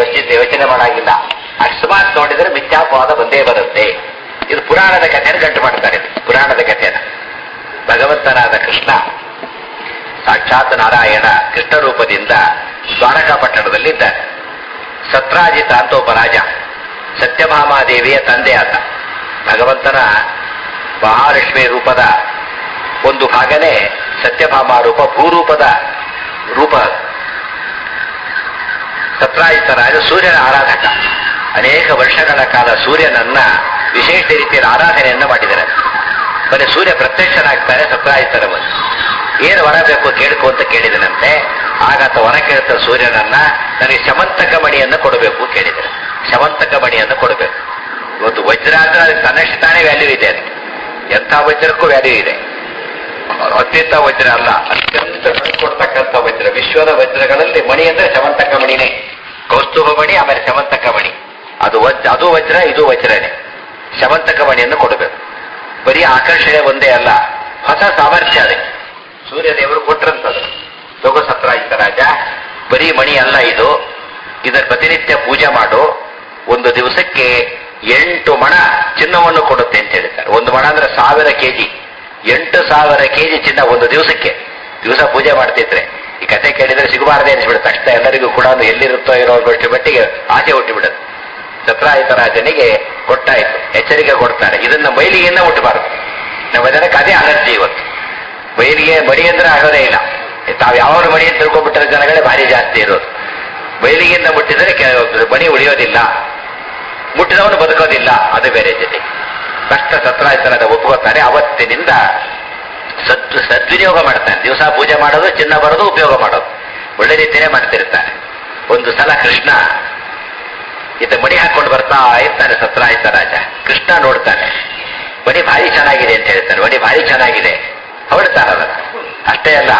ಯೋಚಿಸಿ ಯೋಚನೆ ಮಾಡಾಗಿಲ್ಲ ಅಕಸ್ಮಾತ್ ನೋಡಿದ್ರೆ ಮಿಥ್ಯಾಪವಾದ ಬಂದೇ ಬರುತ್ತೆ ಇದು ಪುರಾಣದ ಕಥೆಯನ್ನು ಗಂಟು ಮಾಡ್ತಾರೆ ಇದು, ಪುರಾಣದ ಕಥೆನ ಭಗವಂತನಾದ ಕೃಷ್ಣ ಸಾಕ್ಷಾತ್ ನಾರಾಯಣ ಕೃಷ್ಣ ರೂಪದಿಂದ ದ್ವಾರಕಾ ಪಟ್ಟಣದಲ್ಲಿದ್ದಾನೆ ಸತ್ರಾಜಿತ ಅಂತ ಒಬ್ಬ ರಾಜ ಸತ್ಯಭಾಮಾದೇವಿಯ ತಂದೆ ಆತ ಭಗವಂತನ ಮಹಾಲಕ್ಷ್ಮಿ ರೂಪದ ಒಂದು ಭಾಗನೇ ಸತ್ಯಭಾಮ ರೂಪ ಭೂರೂಪದ ರೂಪ ಅದು. ಸತ್ರಾಜಿತ ರಾಜ ಸೂರ್ಯನ ಆರಾಧಕ ಅನೇಕ ವರ್ಷಗಳ ಕಾಲ ಸೂರ್ಯನನ್ನ ವಿಶೇಷ ರೀತಿಯಲ್ಲಿ ಆರಾಧನೆಯನ್ನ ಮಾಡಿದ್ದಾರೆ ಬರೀ ಸೂರ್ಯ ಪ್ರತ್ಯಕ್ಷನಾಗ್ತಾರೆ ಸತ್ರಾಜಿತರ ಬಂದು ಏನು ವರ ಬೇಕು ಕೇಳ್ಕೊ ಅಂತ ಕೇಳಿದನಂತೆ ಆಗ ಆತ ವರ ಕೇಳ್ತ ಸೂರ್ಯನನ್ನ ನನಗೆ ಶಮಂತಕ ಮಣಿಯನ್ನು ಕೊಡಬೇಕು ಕೇಳಿದರೆ ಶಮಂತಕ ಮಣಿಯನ್ನು ಕೊಡಬೇಕು ಇವತ್ತು ವಜ್ರ ಅಂದ್ರೆ ಅದಕ್ಕೆ ತನ್ನಷ್ಟು ತಾನೇ ವ್ಯಾಲ್ಯೂ ಇದೆ ಅದಕ್ಕೆ ಎಂಥ ವಜ್ರಕ್ಕೂ ವ್ಯಾಲ್ಯೂ ಇದೆ ಅತ್ಯಂತ ವಜ್ರ ಅಲ್ಲ ಅತ್ಯಂತ ಕೊಡ್ತಕ್ಕಂಥ ವಜ್ರ ವಿಶ್ವದ ವಜ್ರಗಳಲ್ಲಿ ಮಣಿ ಅಂದ್ರೆ ಶಮಂತಕ ಮಣಿನೇ ಕೌಸ್ತುಭ ಮಣಿ ಆಮೇಲೆ ಶಮಂತಕ ಮಣಿ ಅದು ವಜ್ರ ಅದು ವಜ್ರ ಇದು ವಜ್ರನೇ ಶಮಂತಕ ಮಣಿಯನ್ನು ಕೊಡಬೇಕು ಬರೀ ಆಕರ್ಷಣೆ ಒಂದೇ ಅಲ್ಲ ಹೊಸ ಸಾಮರ್ಥ್ಯ ಅದೇ ಸೂರ್ಯದೇವರು ಕೊಟ್ರಂತದು ಲೋಕ ಸತ್ರಾಜಿತ ರಾಜ ಬರೀ ಮಣಿ ಅಲ್ಲ ಇದು ಇದರ ಪ್ರತಿನಿತ್ಯ ಪೂಜೆ ಮಾಡು ಒಂದು ದಿವಸಕ್ಕೆ ಎಂಟು ಮಣ ಚಿನ್ನವನ್ನು ಕೊಡುತ್ತೆ ಅಂತ ಹೇಳ್ತಾರೆ ಒಂದು ಮಣ ಅಂದ್ರೆ ಸಾವಿರ ಕೆಜಿ ಎಂಟು ಸಾವಿರ ಕೆಜಿ ಚಿನ್ನ ಒಂದು ದಿವಸಕ್ಕೆ ದಿವಸ ಪೂಜೆ ಮಾಡ್ತಿದ್ರೆ ಈ ಕತೆ ಕೇಳಿದ್ರೆ ಸಿಗಬಾರದೆ ಅನ್ಸ್ಬಿಡುತ್ತೆ ತಕ್ಷಣ ಎಲ್ಲರಿಗೂ ಕೂಡ ಒಂದು ಎಲ್ಲಿರುತ್ತೋ ಇರೋ ಅಷ್ಟು ಮಟ್ಟಿಗೆ ಆಸೆ ಹುಟ್ಟಿಬಿಡುತ್ತೆ ಸತ್ರಾಯಿತ ರಾಜನಿಗೆ ಕೊಟ್ಟಾಯ್ತು ಎಚ್ಚರಿಕೆ ಕೊಡ್ತಾರೆ ಇದನ್ನ ಮೈಲಿಗೆಯಿಂದ ಮುಟ್ಟಬಾರದು ನಮ್ಮ ಜನಕ್ಕೆ ಅದೇ ಅಲರ್ಜಿ ಇವತ್ತು ಮೈಲಿಗೆ ಮಡಿ ಅಂದ್ರೆ ಆಗೋದೇ ಇಲ್ಲ ತಾವು ಯಾವ ಮಡಿ ಅಂತ ತಿಳ್ಕೊಂಡ್ಬಿಟ್ಟಿರೋ ಜನಗಳೇ ಭಾರಿ ಜಾಸ್ತಿ ಇರೋದು ಮೈಲಿಗೆಯಿಂದ ಮುಟ್ಟಿದರೆ ಕೆ- ಮಣಿ ಉಳಿಯೋದಿಲ್ಲ ಮುಟ್ಟಿದವನು ಬದುಕೋದಿಲ್ಲ ಅದು ಬೇರೆ ಜೊತೆ ಕಷ್ಟ ಸತ್ರಾಯಿತರಾದ ಒಪ್ಕೋತಾರೆ ಅವತ್ತಿನಿಂದ ಸದ್ ಸದ್ವಿನಿಯೋಗ ಮಾಡ್ತಾನೆ ದಿವಸ ಪೂಜೆ ಮಾಡೋದು ಚಿನ್ನ ಬರೋದು ಉಪಯೋಗ ಮಾಡೋದು ಒಳ್ಳೆ ರೀತಿಯೇ ಮಾಡ್ತಿರ್ತಾನೆ ಒಂದು ಸಲ ಕೃಷ್ಣ ಈತ ಮಣಿ ಹಾಕೊಂಡು ಬರ್ತಾ ಇರ್ತಾನೆ ಸತ್ರಾಯಿತ ರಾಜ ಕೃಷ್ಣ ನೋಡ್ತಾನೆ ಮಣಿ ಭಾರಿ ಚೆನ್ನಾಗಿದೆ ಅಂತ ಹೇಳ್ತಾನೆ ಮಣಿ ಭಾರಿ ಚೆನ್ನಾಗಿದೆ ಹೊರಡ್ತಾನೆ ಅದನ್ನ ಅಷ್ಟೇ ಅಲ್ಲ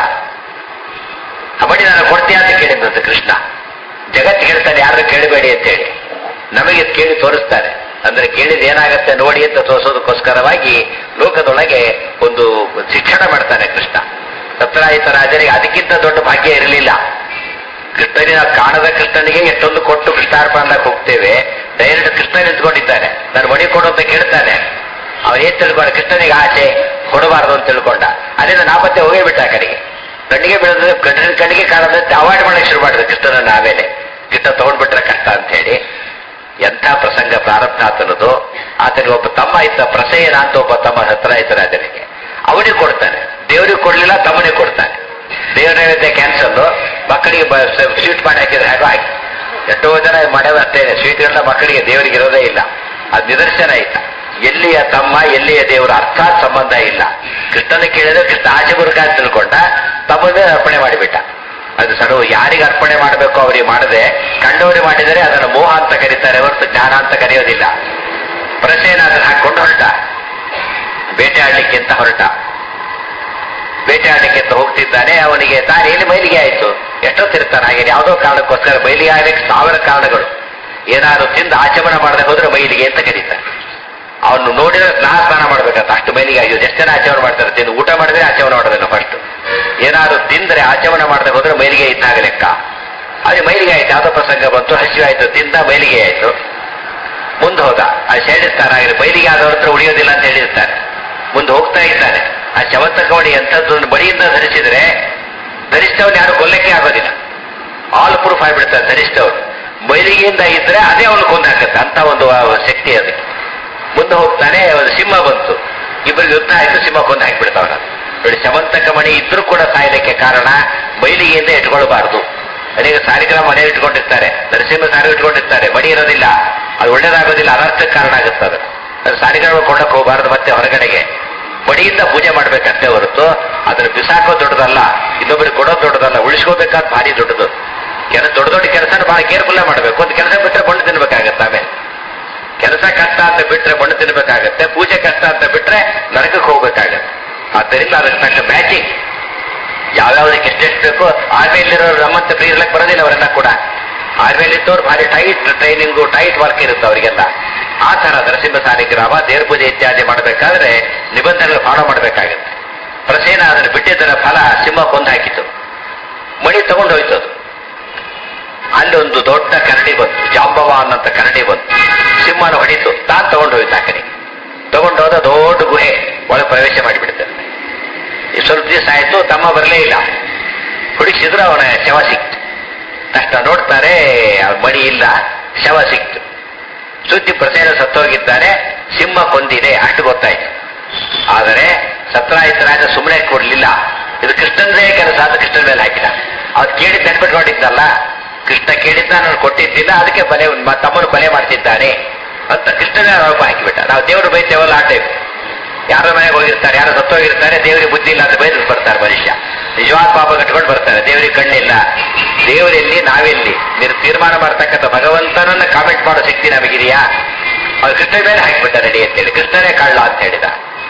ಆ ಮಣಿ ನಾನು ಕೊಡ್ತೀಯ ಅಂತ ಕೇಳಿದಂತೆ ಕೃಷ್ಣ ಜಗತ್ತು ಹೇಳ್ತಾನೆ ಯಾರು ಕೇಳಬೇಡಿ ಅಂತ ಹೇಳಿ ನಮಗೆ ಇದ್ ಕೇಳಿ ತೋರಿಸ್ತಾರೆ ಅಂದ್ರೆ ಕೇಳಿದ ಏನಾಗತ್ತೆ ನೋಡಿ ಅಂತ ತೋರಿಸೋದಕ್ಕೋಸ್ಕರವಾಗಿ ಲೋಕದೊಳಗೆ ಒಂದು ಶಿಕ್ಷಣ ಮಾಡ್ತಾನೆ ಕೃಷ್ಣ ಸತ್ರಾಯಿತ ರಾಜನಿಗೆ ಅದಕ್ಕಿಂತ ದೊಡ್ಡ ಭಾಗ್ಯ ಇರಲಿಲ್ಲ ಕೃಷ್ಣನಿನ ಕಾಣದ ಕೃಷ್ಣನಿಗೆ ಎಷ್ಟೊಂದು ಕೊಟ್ಟು ಕೃಷ್ಣಾರ್ಪಣಕ್ಕೆ ಹೋಗ್ತೇವೆ ಡೈರೆಕ್ಟ್ ಕೃಷ್ಣ ನಿಂತ್ಕೊಂಡಿದ್ದಾನೆ ನಾನು ಮಣಿ ಕೊಡು ಅಂತ ಕೇಳ್ತಾನೆ ಅವನು ಏನ್ ತಿಳ್ಕೊಂಡ ಕೃಷ್ಣನಿಗೆ ಆಸೆ ಕೊಡಬಾರದು ಅಂತ ತಿಳ್ಕೊಂಡ ಅಲ್ಲಿಂದ ನಾಪತ್ತೆ ಹೋಗೇ ಬಿಟ್ಟ ಆ ಕಡೆಗೆ ಕಣ್ಣಿಗೆ ಬೀಳದ್ರೆ ಕಣ್ಣಿನ ಕಣ್ಣಿಗೆ ಕಾಣದಂತೆ ಅವಾಯ್ಡ್ ಮಾಡಕ್ಕೆ ಶುರು ಮಾಡಿದ ಕೃಷ್ಣನನ್ನ ಆಮೇಲೆ ಕೃಷ್ಣ ತಗೊಂಡ್ಬಿಟ್ರೆ ಕಷ್ಟ ಅಂತ ಹೇಳಿ ಎಂಥ ಪ್ರಸಂಗ ಪ್ರಾರಂಭ ಆತನದು ಆತನಿಗೆ ಒಬ್ಬ ತಮ್ಮ ಇದ್ದ ಪ್ರಸೇನ ಅಂತ ಒಬ್ಬ ತಮ್ಮ ಹತ್ರ ಇದ್ದ ಆತನಿಗೆ ಅವನಿಗೆ ಕೊಡ್ತಾನೆ ದೇವರಿಗೆ ಕೊಡ್ಲಿಲ್ಲ ತಮ್ಮನಿಗೆ ಕೊಡ್ತಾನೆ ದೇವರ ನೈವೇದ್ಯ ಕ್ಯಾನ್ಸಲ್ ಮಕ್ಕಳಿಗೆ ಸ್ವೀಟ್ ಮಾಡಿ ಹಾಕಿದ್ರೆ ಹೇಗೋ ಹಾಕಿ ಎಷ್ಟೋ ಜನ ಮಾಡೋದು ಅಷ್ಟೇನೆ ಸ್ವೀಟ್ಗಳನ್ನ ಮಕ್ಕಳಿಗೆ ದೇವರಿಗೆ ಇರೋದೇ ಇಲ್ಲ ಅದು ನಿದರ್ಶನ ಆಯ್ತಾ ಎಲ್ಲಿಯ ತಮ್ಮ ಎಲ್ಲಿಯ ದೇವರ ಅರ್ಥಾತ್ ಸಂಬಂಧ ಇಲ್ಲ ಕೃಷ್ಣನ ಕೇಳಿದ್ರೆ ಕೃಷ್ಣ ಆಚೆ ಬುರುಕ ಅಂತ ತಿಳ್ಕೊಂಡ ತಮ್ಮದೇ ಅರ್ಪಣೆ ಮಾಡಿಬಿಟ್ಟ ಅದು ಸರ್ವ ಯಾರಿಗೆ ಅರ್ಪಣೆ ಮಾಡಬೇಕು ಅವರಿಗೆ ಮಾಡದೆ ಕಂಡವರಿಗೆ ಮಾಡಿದರೆ ಅದನ್ನು ಮೋಹ ಅಂತ ಕರೀತಾರೆ ಹೊರತು ಜ್ಞಾನ ಅಂತ ಕರೆಯೋದಿಲ್ಲ ಪ್ರಸೇನ ಅದನ್ನು ಹಾಕೊಂಡು ಹೊರಟ ಬೇಟೆ ಆಡ್ಲಿಕ್ಕೆ ಅಂತ ಹೊರಟ ಬೇಟೆ ಆಡಲಿಕ್ಕೆ ಅಂತ ಹೋಗ್ತಿದ್ದಾನೆ ಅವನಿಗೆ ತಾನು ಎಲ್ಲಿ ಮೈಲಿಗೆ ಆಯ್ತು ಎಷ್ಟೊತ್ತಿರ್ತಾನೆ ಹಾಗೆ ಯಾವುದೋ ಕಾರಣಕ್ಕೋಸ್ಕರ ಮೈಲಿಗೆ ಆಗ್ಲಿಕ್ಕೆ ಸಾವಿರ ಕಾರಣಗಳು ಏನಾದ್ರು ತಿಂದು ಆಚಮನ ಮಾಡದೆ ಹೋದ್ರೆ ಮೈಲಿಗೆ ಅಂತ ಕರೀತಾರೆ ಅವನು ನೋಡಿದ್ರೆ ಸ್ನಾನ ಸ್ನಾನ ಮಾಡ್ಬೇಕಂತ ಅಷ್ಟು ಮೈಲಿಗೆ ಆಗಿದೆ ಎಷ್ಟು ಜನ ಆಚಮನ ಮಾಡ್ತಾರೆ ತಿಂದು ಊಟ ಮಾಡಿದ್ರೆ ಆಚಮನ ಮಾಡೋದಿಲ್ಲ ಫಸ್ಟ್ ಏನಾದ್ರು ತಿಂದ್ರೆ ಆಚಮನ ಮಾಡದೆ ಹೋದ್ರೆ ಮೈಲಿಗೆ ಇದ್ದಾಗ ಲೆಕ್ಕ ಅದೇ ಮೈಲಿಗೆ ಆಯ್ತು ಯಾವುದೋ ಪ್ರಸಂಗ ಬಂತು ಹಸಿವು ಆಯ್ತು ತಿಂದ ಮೈಲಿಗೆ ಆಯ್ತು ಮುಂದೆ ಹೋದ ಅದು ಹೇಳಿರ್ತಾರೆ ಹಾಗೆ ಮೈಲಿಗೆ ಆದವ್ರ ಹತ್ರ ಉಳಿಯೋದಿಲ್ಲ ಅಂತ ಹೇಳಿರ್ತಾರೆ ಮುಂದೆ ಹೋಗ್ತಾ ಇದ್ದಾನೆ ಆ ಚಮತ್ಕವಣಿ ಎಂಥದ್ದು ಬಳಿಯಿಂದ ಧರಿಸಿದ್ರೆ ಧರಿಸಿದವನು ಯಾರು ಕೊಲ್ಲಕ್ಕೆ ಆಗೋದಿಲ್ಲ ಆಲ್ ಪ್ರೂಫ್ ಆಗಿಬಿಡ್ತಾರೆ ಧರಿಸಿದವನು ಮೈಲಿಗೆಯಿಂದ ಇದ್ರೆ ಅದೇ ಅವನು ಕೊಂದು ಹಾಕತ್ತೆ ಅಂತ ಒಂದು ಆ ಶಕ್ತಿ ಅದಕ್ಕೆ ಮುಂದೆ ಹೋಗ್ತಾನೆ ಒಂದು ಸಿಂಹ ಬಂತು ಇಬ್ಬರಿಗೆ ಯುದ್ಧ ಆಯ್ತು ಸಿಂಹ ಕೊಂದು ಹಾಕಿಬಿಡ್ತಾವನ ನೋಡಿ ಶಮಂತಕ ಮಣಿ ಇದ್ರೂ ಕೂಡ ಸಾಯಲಿಕ್ಕೆ ಕಾರಣ ಮೈಲಿಗೆಯಿಂದ ಇಟ್ಕೊಳ್ಬಾರ್ದು ಅನೇಕ ಸಾರಿಗ್ರಾಮ ಮನೆ ಇಟ್ಕೊಂಡಿರ್ತಾರೆ ನರಸಿಂಹ ಸಾರಿ ಇಟ್ಕೊಂಡಿರ್ತಾರೆ ಮಣಿ ಇರೋದಿಲ್ಲ ಅದು ಒಳ್ಳೇದಾಗೋದಿಲ್ಲ ಅನರ್ಥಕ್ಕೆ ಕಾರಣ ಆಗುತ್ತೆ ಅದು ಅದು ಸಾರಿಗ್ರಾಮ ಕೊಂಡಕ್ಕೆ ಹೋಗಬಾರದು ಮತ್ತೆ ಹೊರಗಡೆಗೆ ಮಡಿಯಿಂದ ಪೂಜೆ ಮಾಡ್ಬೇಕಷ್ಟೇ ಹೊರತು ಅದನ್ನು ಬಿಸಾಕೋ ದೊಡ್ಡದಲ್ಲ ಇನ್ನೊಬ್ಬರಿಗೆ ಕೊಡೋದು ದೊಡ್ಡದಲ್ಲ ಉಳಿಸ್ಕೋಬೇಕಾದ ಭಾರಿ ದೊಡ್ಡದು ಕೆಲಸ ದೊಡ್ಡ ದೊಡ್ಡ ಕೆಲಸ ಬಹಳ ಕೇರ್ಫುಲ್ ಮಾಡಬೇಕು ಒಂದು ಕೆಲಸ ಬಿಟ್ಟರೆ ಮಣ್ಣು ತಿನ್ಬೇಕಾಗತ್ತೆ ಆಮೇಲೆ ಕೆಲಸ ಕಷ್ಟ ಅಂತ ಬಿಟ್ರೆ ಮಣ್ಣು ತಿನ್ಬೇಕಾಗತ್ತೆ ಪೂಜೆ ಕಷ್ಟ ಅಂತ ಬಿಟ್ರೆ ನರಕಕ್ಕೆ ಹೋಗ್ಬೇಕಾಗತ್ತೆ ಆದ್ದರಿಂದ ಅದಕ್ಕೆ ತಕ್ಕ ಮ್ಯಾಚಿಂಗ್ ಯಾವ್ಯಾವ್ದಕ್ಕೆ ಎಷ್ಟೆಷ್ಟು ಬೇಕೋ ಆರ್ಮಿಯಲ್ಲಿರೋರು ನಮ್ಮಂತೆ ಫ್ರೀ ಇರ್ಲಕ್ಕೆ ಬರೋದಿಲ್ಲ ಅವರೆಲ್ಲ ಕೂಡ ಆರ್ಮಿಯಲ್ಲಿದ್ದವ್ರು ಭಾರಿ ಟೈಟ್ ಟ್ರೈನಿಂಗು ಟೈಟ್ ವರ್ಕ್ ಇರುತ್ತೆ ಅವರಿಗೆಲ್ಲ ಆ ತರ ನರಸಿಂಹ ಸಾಲಿಗ್ರಾಮ ದೇವ್ರ ಪೂಜೆ ಇತ್ಯಾದಿ ಮಾಡಬೇಕಾದ್ರೆ ನಿಬಂಧನೆಗಳು ಫಾಲೋ ಮಾಡಬೇಕಾಗುತ್ತೆ ಪ್ರಸೇನ ಅದನ್ನು ಬಿಟ್ಟಿದ್ದರ ಫಲ ಸಿಂಹ ಕೊಂದು ಹಾಕಿತು ಮಣಿ ತಗೊಂಡು ಹೋಯ್ತು ಅದು ಅಲ್ಲಿ ಒಂದು ದೊಡ್ಡ ಕರಡಿ ಬಂತು ಜಾಂಬವ ಅನ್ನಂತ ಕರಡಿ ಬಂತು ಸಿಂಹನ ಹೊಡಿತು ತಾನು ತಗೊಂಡು ಹೋಯ್ತು ಆ ಕಡೆ ತಗೊಂಡು ಹೋದ ದೊಡ್ಡ ಗುಹೆ ಒಳಗೆ ಪ್ರವೇಶ ಮಾಡಿಬಿಡ್ತಾರೆ ಈ ಸ್ವಲ್ಪ ದಿವಸ ಆಯ್ತು ತಮ್ಮ ಬರಲೇ ಇಲ್ಲ ಹುಡುಕಿಸಿದ್ರು ಅವನ ಶವ ಸಿಕ್ತು ತಕ್ಷಣ ನೋಡ್ತಾರೆ ಅವ್ರ ಮಣಿ ಇಲ್ಲ ಶವ ಸಿಕ್ತು ಸುದ್ದಿ ಪ್ರಸೇನ ಸತ್ತೋಗಿದ್ದಾನೆ ಸಿಂಹ ಕೊಂದಿದೆ ಅಷ್ಟು ಗೊತ್ತಾಯ್ತು ಆದರೆ ಸತ್ರಾಯಿತ ರಾಜ ಸುಮ್ಮನೆ ಕೊಡ್ಲಿಲ್ಲ ಇದು ಕೃಷ್ಣನ್ದೇ ಕೆಲಸ ಅಂತ ಕೃಷ್ಣನ ಮೇಲೆ ಹಾಕಿದ ಅವ್ರು ಕೇಳಿ ನೆನ್ಪಿಟ್ಕೊಂಡಿದ್ದಲ್ಲ ಕೃಷ್ಣ ಕೇಳಿದ್ದ ನಾನು ಕೊಟ್ಟಿದ್ದಿಲ್ಲ ಅದಕ್ಕೆ ಬಲೆ ಮ- ತಮ್ಮನ್ನು ಕೊಲೆ ಮಾಡ್ತಿದ್ದಾನೆ ಅಂತ ಕೃಷ್ಣನೇ ಆರೋಪ ಹಾಕಿಬಿಟ್ಟ ನಾವು ದೇವರು ಬೈತೇವಲ್ಲ ಆ ಟೈಪ್ ಯಾರ ಮನೆಗೆ ಹೋಗಿರ್ತಾರೆ ಯಾರು ಸತ್ತೋಗಿರ್ತಾರೆ ದೇವರಿಗೆ ಬುದ್ಧಿ ಇಲ್ಲ ಅಂತ ಬೈದು ಬರ್ತಾರೆ ಮನುಷ್ಯ ನಿಜವಾದ ಪಾಪ ಕಟ್ಕೊಂಡು ಬರ್ತಾರೆ ದೇವರಿಗೆ ಕಣ್ಣಿಲ್ಲ ದೇವರೆಲ್ಲಿ ನಾವೆಲ್ಲಿ ನೀವು ತೀರ್ಮಾನ ಮಾಡ್ತಕ್ಕಂಥ ಭಗವಂತನನ್ನ ಕಾಮೆಂಟ್ ಮಾಡೋ ಶಕ್ತಿ ನಮಗಿದೆಯಾ ಅವ್ರು ಕೃಷ್ಣ ಮೇಲೆ ಹಾಕಿಬಿಟ್ಟ ರೆಡಿ ಅಂತೇಳಿ ಕೃಷ್ಣನೇ ಕಳ್ಳ ಅಂತ ಹೇಳಿದ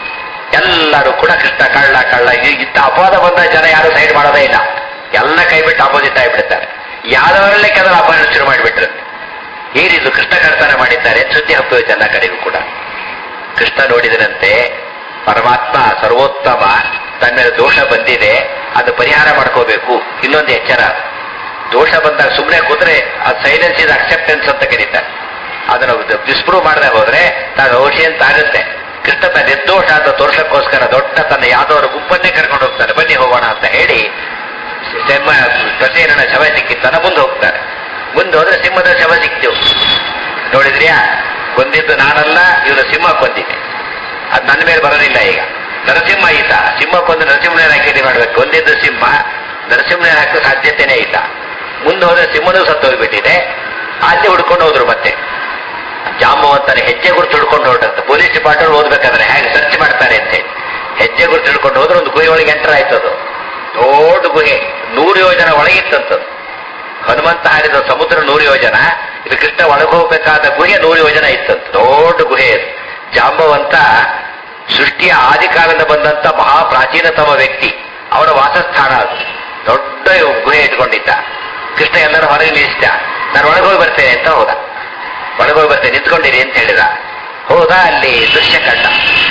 ಎಲ್ಲರೂ ಕೂಡ ಕೃಷ್ಣ ಕಳ್ಳ ಕಳ್ಳ ಈ- ಇಂಥ ಅಪವಾದ ಬಂದ ಜನ ಯಾರು ಸೈಡ್ ಮಾಡೋದೇ ಇಲ್ಲ ಎಲ್ಲ ಕೈ ಬಿಟ್ಟು ಅಪೋಸಿಟ್ ಆಗಿಬಿಡ್ತಾರೆ ಯಾವ್ದವರಲ್ಲೇ ಕೆಲವರು ಅಪಹರಣ ಶುರು ಮಾಡಿಬಿಟ್ರು ಈ ರೀತಿ ಕೃಷ್ಣ ಕಳ್ತನ ಮಾಡಿದ್ದಾರೆ ಸುದ್ದಿ ಹಬ್ಬ ಎಲ್ಲ ಕಡೆಗೂ ಕೂಡ ಕೃಷ್ಣ ನೋಡಿದನಂತೆ ಪರಮಾತ್ಮ ಸರ್ವೋತ್ತಮ ತನ್ನ ಮೇಲೆ ದೋಷ ಬಂದಿದೆ ಅದು ಪರಿಹಾರ ಮಾಡ್ಕೋಬೇಕು ಇನ್ನೊಂದು ಎಚ್ಚರ ದೋಷ ಬಂದಾಗ ಸುಮ್ಮನೆ ಕೂತ್ರೆ ಅದು ಸೈಲೆನ್ಸ್ ಇಸ್ ಅಕ್ಸೆಪ್ಟೆನ್ಸ್ ಅಂತ ಕರೀತಾರೆ ಅದನ್ನು ಡಿಸ್ಪ್ರೂವ್ ಮಾಡದೆ ಹೋದ್ರೆ ತಾನು ದೋಷಿ ಅಂತ ಆಗುತ್ತೆ ಕೃಷ್ಣ ತನ್ನ ನಿರ್ದೋಷ ಅಂತ ತೋರ್ಸಕ್ಕೋಸ್ಕರ ದೊಡ್ಡ ತನ್ನ ಯಾವ್ದವರ ಗುಂಪನ್ನೇ ಕರ್ಕೊಂಡು ಹೋಗ್ತಾರೆ ಬನ್ನಿ ಹೋಗೋಣ ಅಂತ ಹೇಳಿ ಸಿಂಹ ಪ್ರಸೇನನ ಶವ ಸಿಕ್ಕಿತ್ತನ ಮುಂದೆ ಹೋಗ್ತಾರೆ ಮುಂದೆ ಹೋದ್ರೆ ಸಿಂಹದ ಶವ ಸಿಕ್ತು ನೋಡಿದ್ರ್ಯಾ ಕೊಂದಿದ್ದು ನಾನಲ್ಲ ಇವನು ಸಿಂಹ ಕೊಂದಿದೆ ಅದು ನನ್ನ ಮೇಲೆ ಬರೋದಿಲ್ಲ ಈಗ ನರಸಿಂಹ ಈತ ಸಿಂಹ ಕೊಂದು ನರಸಿಂಹನೇ ಹಾಕಿ ಮಾಡ್ಬೇಕು ಕೊಂದಿದ್ದು ಸಿಂಹ ನರಸಿಂಹನೇ ಹಾಕೋ ಸಾಧ್ಯತೆನೇ ಇಲ್ಲ ಮುಂದೆ ಹೋದ್ರೆ ಸಿಂಹನೂ ಸತ್ತೋಗ್ಬಿಟ್ಟಿದೆ ಆಚೆ ಹುಡ್ಕೊಂಡು ಹೋದ್ರು ಮತ್ತೆ ಜಾಂಬವಂತನ ಹೆಜ್ಜೆ ಗುರುತು ಹಿಡ್ಕೊಂಡು ಹೊರಟಂತೆ ಪೊಲೀಸ್ ಡಿಪಾರ್ಟ್ಮೆಂಟ್ ಓದ್ಬೇಕಾದ್ರೆ ಹೇಗೆ ಸರ್ಚ್ ಮಾಡ್ತಾರೆ ಅಂತ ಹೇಳಿ ಹೆಜ್ಜೆ ಗುರುತು ಹಿಡ್ಕೊಂಡು ಹೋದ್ರೆ ಒಂದು ಗುಹೆ ಒಳಗೆ ಎಂಟರ್ ಆಯ್ತು ಅದು ದೊಡ್ಡ ಗುಹೆ ನೂರು ಯೋಜನ ಒಳಗಿತ್ತಂತದ್ದು ಹನುಮಂತ ಹಾರಿದ ಸಮುದ್ರ ನೂರು ಯೋಜನ ಇದು ಕೃಷ್ಣ ಒಳಗೆ ಹೋಗ್ಬೇಕಾದ ಗುಹೆ ನೂರು ಯೋಜನ ಇತ್ತಂತ ದೊಡ್ಡ ಗುಹೆ ಅದು ಜಾಂಬವಂತ ಸೃಷ್ಟಿಯ ಆದಿಕಾಲದಿಂದ ಬಂದಂತ ಮಹಾ ಪ್ರಾಚೀನತಮ ವ್ಯಕ್ತಿ ಅವರ ವಾಸಸ್ಥಾನ ಅದು ದೊಡ್ಡ ಗುಹೆ ಇಟ್ಕೊಂಡಿದ್ದ ಕೃಷ್ಣ ಎಲ್ಲರೂ ಹೊರಗೆ ನಿಲ್ಲಿಸಿದ ನಾನು ಒಳಗೆ ಹೋಗಿ ಬರ್ತೇನೆ ಅಂತ ಹೋದ ಒಳಗೆ ಹೋಗಿ ಬರ್ತೇನೆ ನಿಂತ್ಕೊಂಡಿರಿ ಅಂತ ಹೇಳಿದ ಹೋದ ಅಲ್ಲಿ ದೃಶ್ಯ ಕಂಡ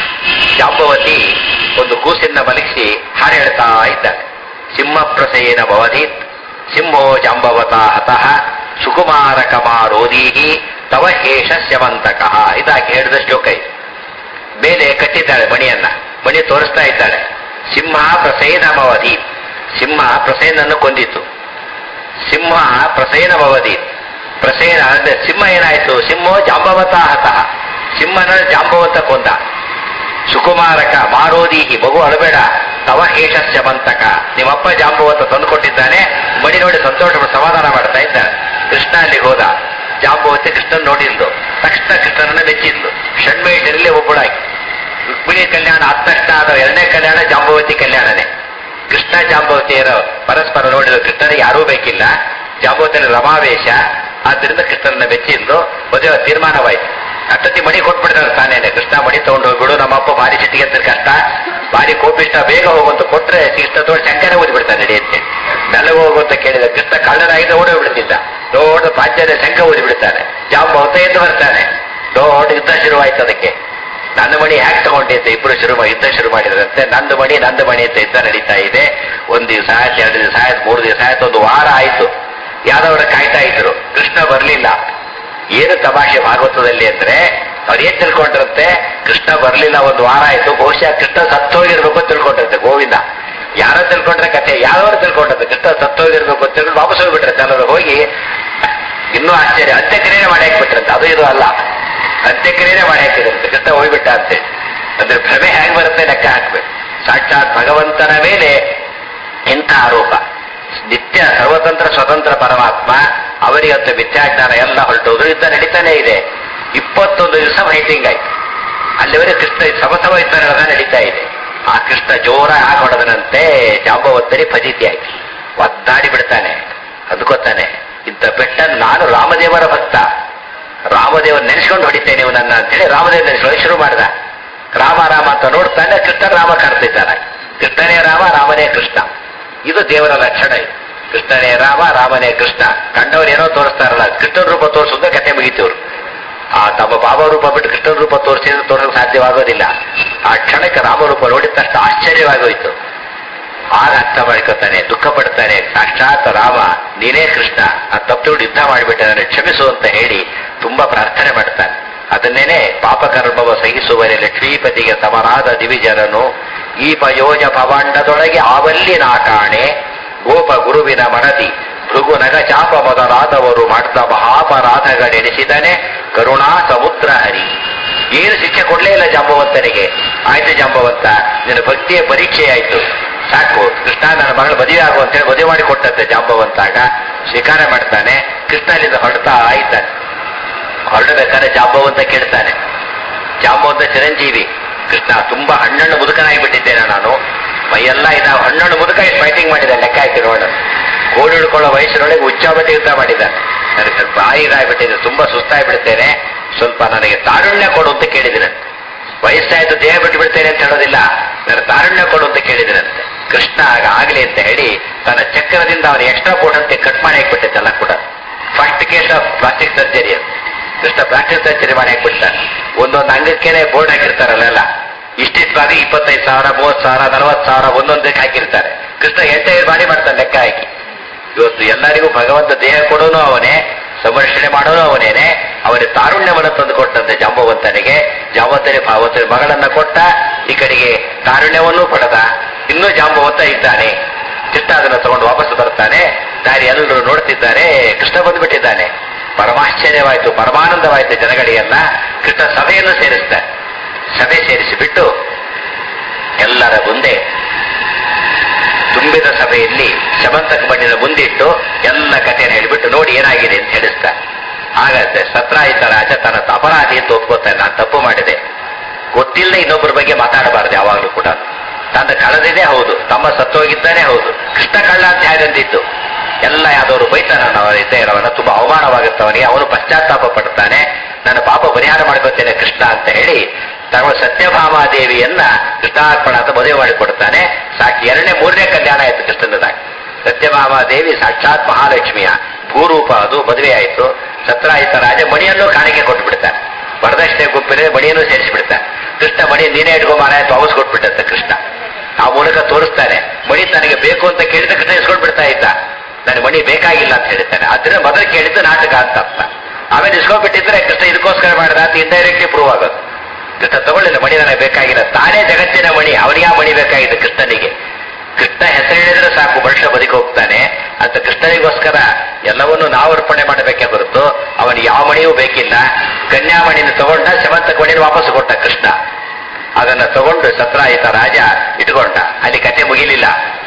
ಜಾಂಬವತಿ ಒಂದು ಕೂಸಿನ ಮಲಗಿಸಿ ಹಾಡು ಹೇಳ್ತಾ ಇದ್ದಾಳೆ ಸಿಂಹ ಪ್ರಸೇನ ಭವದೀತ್ ಸಿಂಹೋ ಜಾಂಬವತ ಹತಃ ಸುಕುಮಾರ ಕಮಾರೋದೀಹಿ ತವ ಹೇಷ ಸ್ಯವಂತಕಃ ಇದಾಗಿ ಹೇಳಿದ ಶ್ಲೋಕ ಇದು ಮೇಲೆ ಕಟ್ಟಿದ್ದಾಳೆ ಮಣಿಯನ್ನ ಮಣಿ ತೋರಿಸ್ತಾ ಇದ್ದಾಳೆ ಸಿಂಹ ಪ್ರಸೇನಮವಧಿ ಸಿಂಹ ಪ್ರಸೇನನ್ನು ಕೊಂದಿತು ಸಿಂಹ ಪ್ರಸೇನಮವಧಿ ಪ್ರಸೇನ ಅಂದ್ರೆ ಸಿಂಹ ಏನಾಯ್ತು ಸಿಂಹೋ ಜಾಂಬವತ ಹತಃ ಸಿಂಹನ ಜಾಂಬವತ ಕೊಂದ ಸುಕುಮಾರಕ ಮಾರೋದೀಹಿ ಮಗು ಅಳಬೇಡ ತವ ಹೇಷಸ್ಯ ಬಂತಕ ನಿಮ್ಮಪ್ಪ ಜಾಂಬವತ ತಂದುಕೊಟ್ಟಿದ್ದಾನೆ ಮಣಿ ನೋಡಿ ಸಂತೋಷ ಸಮಾಧಾನ ಮಾಡ್ತಾ ಇದ್ದಾನೆ ಕೃಷ್ಣ ಅಲ್ಲಿಗೆ ಹೋದ ಜಾಂಬವತಿ ಕೃಷ್ಣನ್ ನೋಡಿದ್ಲು ತಕ್ಷಣ ಕೃಷ್ಣನನ್ನ ಮೆಚ್ಚಿದ್ಲು ಷಣ್ಮೇಷರಲ್ಲಿ ಒಬ್ಬಳಾಗಿ ರುಕ್ಮಿಣಿ ಕಲ್ಯಾಣ ಆದ ತಕ್ಷಣ ಆದ ಎರಡನೇ ಕಲ್ಯಾಣ ಜಾಂಬವತಿ ಕಲ್ಯಾಣನೇ ಕೃಷ್ಣ ಜಾಂಬವತಿಯರ ಪರಸ್ಪರ ನೋಡಿದ್ರು ಕೃಷ್ಣನಿಗೆ ಯಾರೂ ಬೇಕಿಲ್ಲ ಜಾಂಬವತಿನ ರಮಾವೇಶ ಆದ್ದರಿಂದ ಕೃಷ್ಣನನ್ನ ಮೆಚ್ಚಿದ್ಲು ಮದುವೆ ತೀರ್ಮಾನವಾಯಿತು ಅಷ್ಟೊತ್ತಿ ಮಣಿ ಕೊಟ್ಬಿಡ್ತಾರೆ ತಾನೇನೆ ಕೃಷ್ಣ ಮಣಿ ತಗೊಂಡು ಹೋಗ್ಬಿಡು ನಮ್ಮಪ್ಪ ಭಾರಿ ಸಿಟ್ಟಿಗೆ ಅಂತ ಕಷ್ಟ ಭಾರಿ ಕೋಪಿಷ್ಟ ಬೇಗ ಹೋಗುವಂತ ಕೊಟ್ರೆ ಕೃಷ್ಣ ತಗೊಂಡು ಶಂಕರ ಓದಿಬಿಡ್ತಾನೆ ನಡೆಯುತ್ತೆ ಮೆಲ್ಲಗೆ ಹೋಗುವಂತ ಕೇಳಿದ ಕೃಷ್ಣ ಕಳ್ಳನಾಗಿದ್ದ ಓಡಿ ಬಿಡ್ತಿದ್ದ ದೊಡ್ಡ ಪಾಂಚದ ಶಂಕ ಓದಿಬಿಡ್ತಾನೆ ಜಾಂಬವತ ಎದ್ದು ಬರ್ತಾನೆ ದೊಡ್ಡ ಯುದ್ಧ ಶುರುವಾಯ್ತು ಅದಕ್ಕೆ ನನ್ನ ಮಣಿ ಹ್ಯಾಕ್ ತಗೊಂಡೆ ಅಂತ ಇಬ್ರು ಶುರು ಮಾಡಿ ಯುದ್ಧ ಶುರು ಮಾಡಿದ್ರಂತೆ ನಂದು ಮಣಿ ನಂದು ಮಣಿ ಅಂತ ಯುದ್ಧ ನಡೀತಾ ಇದೆ ಒಂದ್ ದಿವಸ ಆಯ್ತು ಎರಡು ದಿವಸ ಆಯ್ತು ಮೂರು ದಿವಸ ಆಯ್ತು ಒಂದು ವಾರ ಆಯ್ತು ಯಾದವರ ಕಾಯ್ತಾ ಇದ್ರು ಕೃಷ್ಣ ಬರ್ಲಿಲ್ಲ ಏನು ತಮಾಷೆ ಭಾಗವತದಲ್ಲಿ ಅಂದ್ರೆ ಅವ್ರು ಏನ್ ತಿಳ್ಕೊಂಡ್ರಂತೆ ಕೃಷ್ಣ ಬರ್ಲಿಲ್ಲ ಒಂದು ವಾರ ಆಯ್ತು ಬಹುಶಃ ಕೃಷ್ಣ ಸತ್ತೋಗಿರ್ಬೇಕು ಅಂತ ತಿಳ್ಕೊಂಡ್ರಂತೆ ಗೋವಿಂದ ಯಾರೋ ತಿಳ್ಕೊಂಡ್ರೆ ಕತೆ ಯಾವ್ಯಾರು ತಿಳ್ಕೊಂಡ್ರಂತೆ ಕೃಷ್ಣ ಸತ್ತೋಗಿರ್ಬೇಕು ಅಂತ ತಿಳ್ಕೊಂಡು ವಾಪಸ್ ಹೋಗ್ಬಿಟ್ರೆ ಎಲ್ಲರೂ ಹೋಗಿ ಇನ್ನೂ ಆಶ್ಚರ್ಯ ಅಂತ್ಯಕ್ರಿಯೆ ಮಾಡಿ ಹಾಕ್ಬಿಟ್ರಂತೆ ಅದು ಇದು ಅಲ್ಲ ಅಂತ್ಯಕ್ರಿಯೆ ಮಾಡಿ ಹಾಕಿದ್ರಂತೆ ಕೃಷ್ಣ ಹೋಗ್ಬಿಟ್ಟ ಅಂತೇಳಿ ಅಂದ್ರೆ ಭ್ರಮೆ ಹೇಗೆ ಬರುತ್ತೆ ಲೆಕ್ಕ ಹಾಕ್ಬೇಕು ಸಾಕ್ಷಾತ್ ಭಗವಂತನ ಮೇಲೆ ಇಂಥ ಆರೋಪ ನಿತ್ಯ ಸರ್ವತಂತ್ರ ಸ್ವತಂತ್ರ ಪರಮಾತ್ಮ ಅವರಿಗಂತ ಮಿಥ್ಯಾಜ್ಞಾನ ಎಲ್ಲ ಹೊರಟೋದ್ರು ಯುದ್ಧ ನಡೀತಾನೆ ಇದೆ ಇಪ್ಪತ್ತೊಂದು ದಿವಸ ಫೈಟಿಂಗ್ ಆಯ್ತು ಅಲ್ಲಿವರೆಗೆ ಕೃಷ್ಣ ಸಮಸಮ ಯುದ್ಧ ನಡೆದ ನಡೀತಾ ಇದೆ ಆ ಕೃಷ್ಣ ಜೋರ ಹಾಕೊಡದನಂತೆ ಜಾಂಬವತ್ತರಿ ಫಜಿತಿ ಆಯ್ತು ಒದ್ದಾಡಿ ಬಿಡ್ತಾನೆ ಅಂದ್ಕೋತಾನೆ ಇಂಥ ಬೆಟ್ಟ ನಾನು ರಾಮದೇವರ ಭಕ್ತ ರಾಮದೇವರ್ ನೆನೆಸ್ಕೊಂಡು ಹೊಡಿತೇನೆ ನೀವು ನನ್ನ ಅಂತೇಳಿ ರಾಮದೇವ್ ನೆನೆಸ್ಕೊಳ್ಳಿ ಶುರು ಮಾಡ್ದ ರಾಮ ರಾಮ ಅಂತ ನೋಡ್ತಾನೆ ಕೃಷ್ಣ ರಾಮ ಕರ್ತಿದ್ದಾನೆ ಕೃಷ್ಣನೇ ರಾಮ ರಾಮನೇ ಕೃಷ್ಣ ಇದು ದೇವರ ಲಕ್ಷಣ ಇದು ಕೃಷ್ಣನೇ ರಾಮ ರಾಮನೇ ಕೃಷ್ಣ ಕಂಡವ್ರು ಏನೋ ತೋರಿಸ್ತಾರಲ್ಲ ಕೃಷ್ಣನ ರೂಪ ತೋರಿಸೋದ ಕತೆ ಮುಗಿತವ್ರು ಆ ತಮ್ಮ ಬಾಬಾ ರೂಪ ಬಿಟ್ಟು ಕೃಷ್ಣನ ರೂಪ ತೋರಿಸಿದ್ರೆ ತೋರಿಸಲು ಸಾಧ್ಯವಾಗೋದಿಲ್ಲ ಆ ಕ್ಷಣಕ್ಕೆ ರಾಮರೂಪ ನೋಡಿದ ತಕ್ಷಣ ಆಶ್ಚರ್ಯವಾಗೋಯ್ತು ಆಗ ಅರ್ಥ ಮಾಡ್ಕೊತಾನೆ ದುಃಖ ಪಡ್ತಾನೆ ಸಾಕ್ಷಾತ್ ರಾಮ ನೀನೇ ಕೃಷ್ಣ ಆ ತಪ್ಪು ಯುದ್ಧ ಮಾಡಿಬಿಟ್ಟೆ ನಾನು ಕ್ಷಮಿಸು ಅಂತ ಹೇಳಿ ತುಂಬಾ ಪ್ರಾರ್ಥನೆ ಮಾಡ್ತಾನೆ ಅದನ್ನೇನೆ ಪಾಪಕರ್ಮವ ಸಹಿಸುವರೆ ಲಕ್ಷ್ಮೀಪತಿಗೆ ಸಮನಾದ ದಿವಿಜರನು ಈ ಪಯೋಜ ಭವಾಂಡದೊಳಗೆ ಆವಲ್ಲಿ ನಾಕಾಣೆ ಗೋಪ ಗುರುವಿನ ಮನದಿ ಭೃಗು ನಗ ಚಾಪ ಮೊದಲಾದವರು ಮಾಡ್ತಾ ಮಹಾಪರಾಧಗಳೆನಿಸಿದನೆ ಕರುಣಾ ಸಮುದ್ರ ಹರಿ ಏನು ಶಿಕ್ಷೆ ಕೊಡ್ಲೇ ಇಲ್ಲ ಜಾಂಬವಂತನಿಗೆ ಆಯ್ತು ಜಾಂಬವಂತ ನಿನ್ನ ಭಕ್ತಿಯ ಪರೀಕ್ಷೆ ಆಯ್ತು ಸಾಕು ಕೃಷ್ಣ ನನ್ನ ಮಗಳ ಮದುವೆ ಆಗು ಅಂತೇಳಿ ಮದುವೆ ಮಾಡಿ ಕೊಟ್ಟಂತೆ ಜಾಂಬವಂತಾಗ ಸ್ವೀಕಾರ ಮಾಡ್ತಾನೆ ಕೃಷ್ಣ ಅಲ್ಲಿಂದ ಹೊರಡ್ತಾ ಆಯ್ತಾನೆ ಹೊರಡಬೇಕಾದ್ರೆ ಜಾಂಬವಂತ ಕೇಳ್ತಾನೆ ಜಾಂಬವಂತ ಚಿರಂಜೀವಿ ಕೃಷ್ಣ ತುಂಬಾ ಹಣ್ಣಣ್ಣು ಮುದುಕನಾಗಿ ಬಿಟ್ಟಿದ್ದೇನೆ ನಾನು ಮೈಯೆಲ್ಲ ಇದ ಹಣ್ಣಣ್ಣು ಮುದುಕ ಎಷ್ಟು ಫೈಟಿಂಗ್ ಮಾಡಿದೆ ಲೆಕ್ಕ ಹಾಕಿ ನೋಡ ಕೋಡಿ ಹಿಡ್ಕೊಳ್ಳೋ ವಯಸ್ಸಿನೊಳಗೆ ಉಚ್ಚಾಬತಿ ಯುದ್ಧ ಮಾಡಿದ್ದಾನೆ ನನಗೆ ಸ್ವಲ್ಪ ಆಯಿರಾಗ್ಬಿಟ್ಟಿದೆ ತುಂಬಾ ಸುಸ್ತಾಗ್ಬಿಡ್ತೇನೆ ಸ್ವಲ್ಪ ನನಗೆ ತಾರುಣ್ಯ ಕೊಡು ಅಂತ ಕೇಳಿದಿನಂತೆ ವಯಸ್ಸಾಯ್ತು ದೇಹ ಬಿಟ್ಟು ಬಿಡ್ತೇನೆ ಅಂತ ಹೇಳೋದಿಲ್ಲ ನನ್ನ ತಾರುಣ್ಯ ಕೊಡು ಅಂತ ಕೇಳಿದಿನಂತೆ ಕೃಷ್ಣ ಆಗ ಆಗ್ಲಿ ಅಂತ ಹೇಳಿ ತನ್ನ ಚಕ್ರದಿಂದ ಅವನ ಎಕ್ಸ್ಟ್ರಾ ಕೋಟ್ ಅಂತ ಕಟ್ ಮಾಡಿ ಹಾಕ್ಬಿಟ್ಟಿದ್ದೆಲ್ಲ ಕೂಡ first case of plastic surgery ಅಂತ ಕೃಷ್ಣ ಪ್ಲಾಸ್ಟಿಕ್ ಸರ್ಜರಿ ಮಾಡಿ ಹಾಕ್ಬಿಡ್ತಾನೆ ಒಂದೊಂದು ಅಂಗಕ್ಕೇನೆ ಬೋರ್ಡ್ ಹಾಕಿರ್ತಾರಲ್ಲ ಇಷ್ಟಿಷ್ಟು ಬಾರಿ ಇಪ್ಪತ್ತೈದು ಸಾವಿರ ಮೂವತ್ತು ಸಾವಿರ ನಲವತ್ತು ಸಾವಿರ ಒಂದೊಂದಕ್ಕೆ ಹಾಕಿರ್ತಾರೆ ಕೃಷ್ಣ ಎಂಟೈರ್ ಬಾಡಿ ಮಾಡ್ತಾನೆ ಲೆಕ್ಕ ಹಾಕಿ ಇವತ್ತು ಎಲ್ಲರಿಗೂ ಭಗವಂತ ದೇಹ ಕೊಡೋನು ಅವನೇ ಸಂರಕ್ಷಣೆ ಮಾಡೋನು ಅವನೇನೆ ಅವನಿಗೆ ತಾರುಣ್ಯವನ್ನು ತಂದು ಕೊಟ್ಟಂತೆ ಜಾಂಬವಂತನಿಗೆ ಜಾಂಬವಂತನಿಗೆ ಭಾವವಂತನ ಮಗಳನ್ನ ಕೊಟ್ಟ ಈ ಕಡೆಗೆ ತಾರುಣ್ಯವನ್ನೂ ಪಡೆದ ಇನ್ನೂ ಜಾಂಬವಂತ ಇದ್ದಾನೆ ಕೃಷ್ಣ ಅದನ್ನು ತಗೊಂಡು ವಾಪಸ್ ಬರ್ತಾನೆ ದಾರಿ ಎಲ್ಲರೂ ನೋಡ್ತಿದ್ದಾರೆ ಕೃಷ್ಣ ಬಂದ್ಬಿಟ್ಟಿದ್ದಾನೆ ಪರಮಾಶ್ಚರ್ಯವಾಯ್ತು ಪರಮಾನಂದವಾಯ್ತು ಜನಗಳಿಗೆಲ್ಲ ಕೃಷ್ಣ ಸಭೆಯನ್ನು ಸೇರಿಸ್ತಾರೆ ಸಭೆ ಸೇರಿಸಿಬಿಟ್ಟು ಎಲ್ಲರ ಮುಂದೆ ತುಂಬಿದ ಸಭೆಯಲ್ಲಿ ಶಮಂತಕ ಮಣ್ಣಿನ ಮುಂದಿಟ್ಟು ಎಲ್ಲ ಕಥೆಯನ್ನು ಹೇಳಿಬಿಟ್ಟು ನೋಡಿ ಏನಾಗಿದೆ ಅಂತ ಹೇಳಿಸ್ತಾರೆ ಆಗತ್ತೆ ಸತ್ರಾಯಿತ ರಾಜ ತನ್ನ ಅಪರಾಧಿ ಅಂತ ಒಪ್ಕೋತಾನೆ ನಾನು ತಪ್ಪು ಮಾಡಿದೆ ಗೊತ್ತಿಲ್ಲದೆ ಇನ್ನೊಬ್ಬರ ಬಗ್ಗೆ ಮಾತಾಡಬಾರದು ಯಾವಾಗಲೂ ಕೂಡ ತನ್ನ ಕಳೆದಿದೆ ಹೌದು ತಮ್ಮ ಸತ್ತೋಗಿದ್ದಾನೆ ಹೌದು ಕೃಷ್ಣ ಕಳ್ಳ ಅಂತ ಹೇಗಂದಿತ್ತು ಎಲ್ಲ ಯಾವ್ದವರು ಬೈತಾನ ಅವನ ಇದ್ದೇರವನ ತುಂಬಾ ಅವಮಾನವಾಗುತ್ತೆ ಅವನಿಗೆ ಅವನು ಪಶ್ಚಾತ್ತಾಪ ಪಡ್ತಾನೆ ನನ್ನ ಪಾಪ ಪರಿಹಾರ ಮಾಡ್ಕೊತೇನೆ ಕೃಷ್ಣ ಅಂತ ಹೇಳಿ ತಗೊಂಡು ಸತ್ಯಭಾಮಾದೇವಿಯನ್ನ ಕೃಷ್ಣಾರ್ಪಣ ಅಂತ ಮದುವೆ ಮಾಡಿಕೊಡ್ತಾನೆ ಸಾಕಿ ಎರಡನೇ ಮೂರನೇ ಕಲ್ಯಾಣ ಆಯ್ತು ಕೃಷ್ಣನದಾಗ ಸತ್ಯಭಾಮಾದೇವಿ ಸಾಕ್ಷಾತ್ ಮಹಾಲಕ್ಷ್ಮಿಯ ಭೂರೂಪ ಅದು ಮದುವೆ ಆಯಿತು ಸತ್ರಾಯಿತ ರಾಜ ಮಣಿಯನ್ನು ಕಾಣಿಕೆ ಕೊಟ್ಟು ಬಿಡ್ತಾನೆ ವರದಕ್ಷಿಣೆ ಗುಂಪಿನಲ್ಲಿ ಮಣಿಯನ್ನು ಸೇರಿಸಿಬಿಡ್ತಾನೆ ಕೃಷ್ಣ ಮಣಿ ನೀನೇ ಇಟ್ಕೊ ಮಾರಾಯ ವಾಪಸ್ ಕೊಟ್ಬಿಟ್ಟಂತೆ ಕೃಷ್ಣ ಆ ಮೂಲಕ ತೋರಿಸ್ತಾನೆ ಮಣಿ ತನಗೆ ಬೇಕು ಅಂತ ಕೇಳಿದ ಕೃಷ್ಣ ಇಸ್ಕೊಂಡ್ ಬಿಡ್ತಾ ಇದ್ದ ನನಗೆ ಮಣಿ ಬೇಕಾಗಿಲ್ಲ ಅಂತ ಹೇಳ್ತಾನೆ ಅದನ್ನ ಮೊದಲು ಕೇಳಿದ್ದು ನಾಟಕ ಅಂತ ಅರ್ಥ ಆಮೇಲೆ ಇಸ್ಕೊಂಡ್ಬಿಟ್ಟಿದ್ರೆ ಕೃಷ್ಣ ಇದಕ್ಕೋಸ್ಕರ ಮಾಡಿದ ಅಂತ ಇಂಡೈರೆಕ್ಟ್ಲಿ ಪ್ರೂವ್ ಆಗೋದು ಕೃಷ್ಣ ತಗೊಳ್ಳಿಲ್ಲ ಮಣಿ ನನಗೆ ಬೇಕಾಗಿಲ್ಲ ತಾನೇ ಜಗತ್ತಿನ ಮಣಿ ಅವನಿಗೆ ಆ ಮಣಿ ಬೇಕಾಗಿದೆ ಕೃಷ್ಣನಿಗೆ ಕೃಷ್ಣ ಹೆಸರು ಹೇಳಿದ್ರೆ ಸಾಕು ಮನುಷ್ಯ ಬದುಕಿ ಹೋಗ್ತಾನೆ ಅಂತ ಕೃಷ್ಣನಿಗೋಸ್ಕರ ಎಲ್ಲವನ್ನೂ ನಾವು ಅರ್ಪಣೆ ಮಾಡಬೇಕೇ ಹೊರತು ಅವನಿಗೆ ಯಾವ ಮಣಿಯೂ ಬೇಕಿಲ್ಲ ಕನ್ಯಾಮಣಿನ ತಗೊಂಡ ಶಮಂತಕ ಮಣಿನ ವಾಪಸ್ ಕೊಟ್ಟ ಕೃಷ್ಣ ಅದನ್ನ ತಗೊಂಡು ಸತ್ರಾಯಿತ ರಾಜ ಇಟ್ಕೊಂಡ ಅಲ್ಲಿ ಕತೆ ಮುಗಿಲಿಲ್ಲ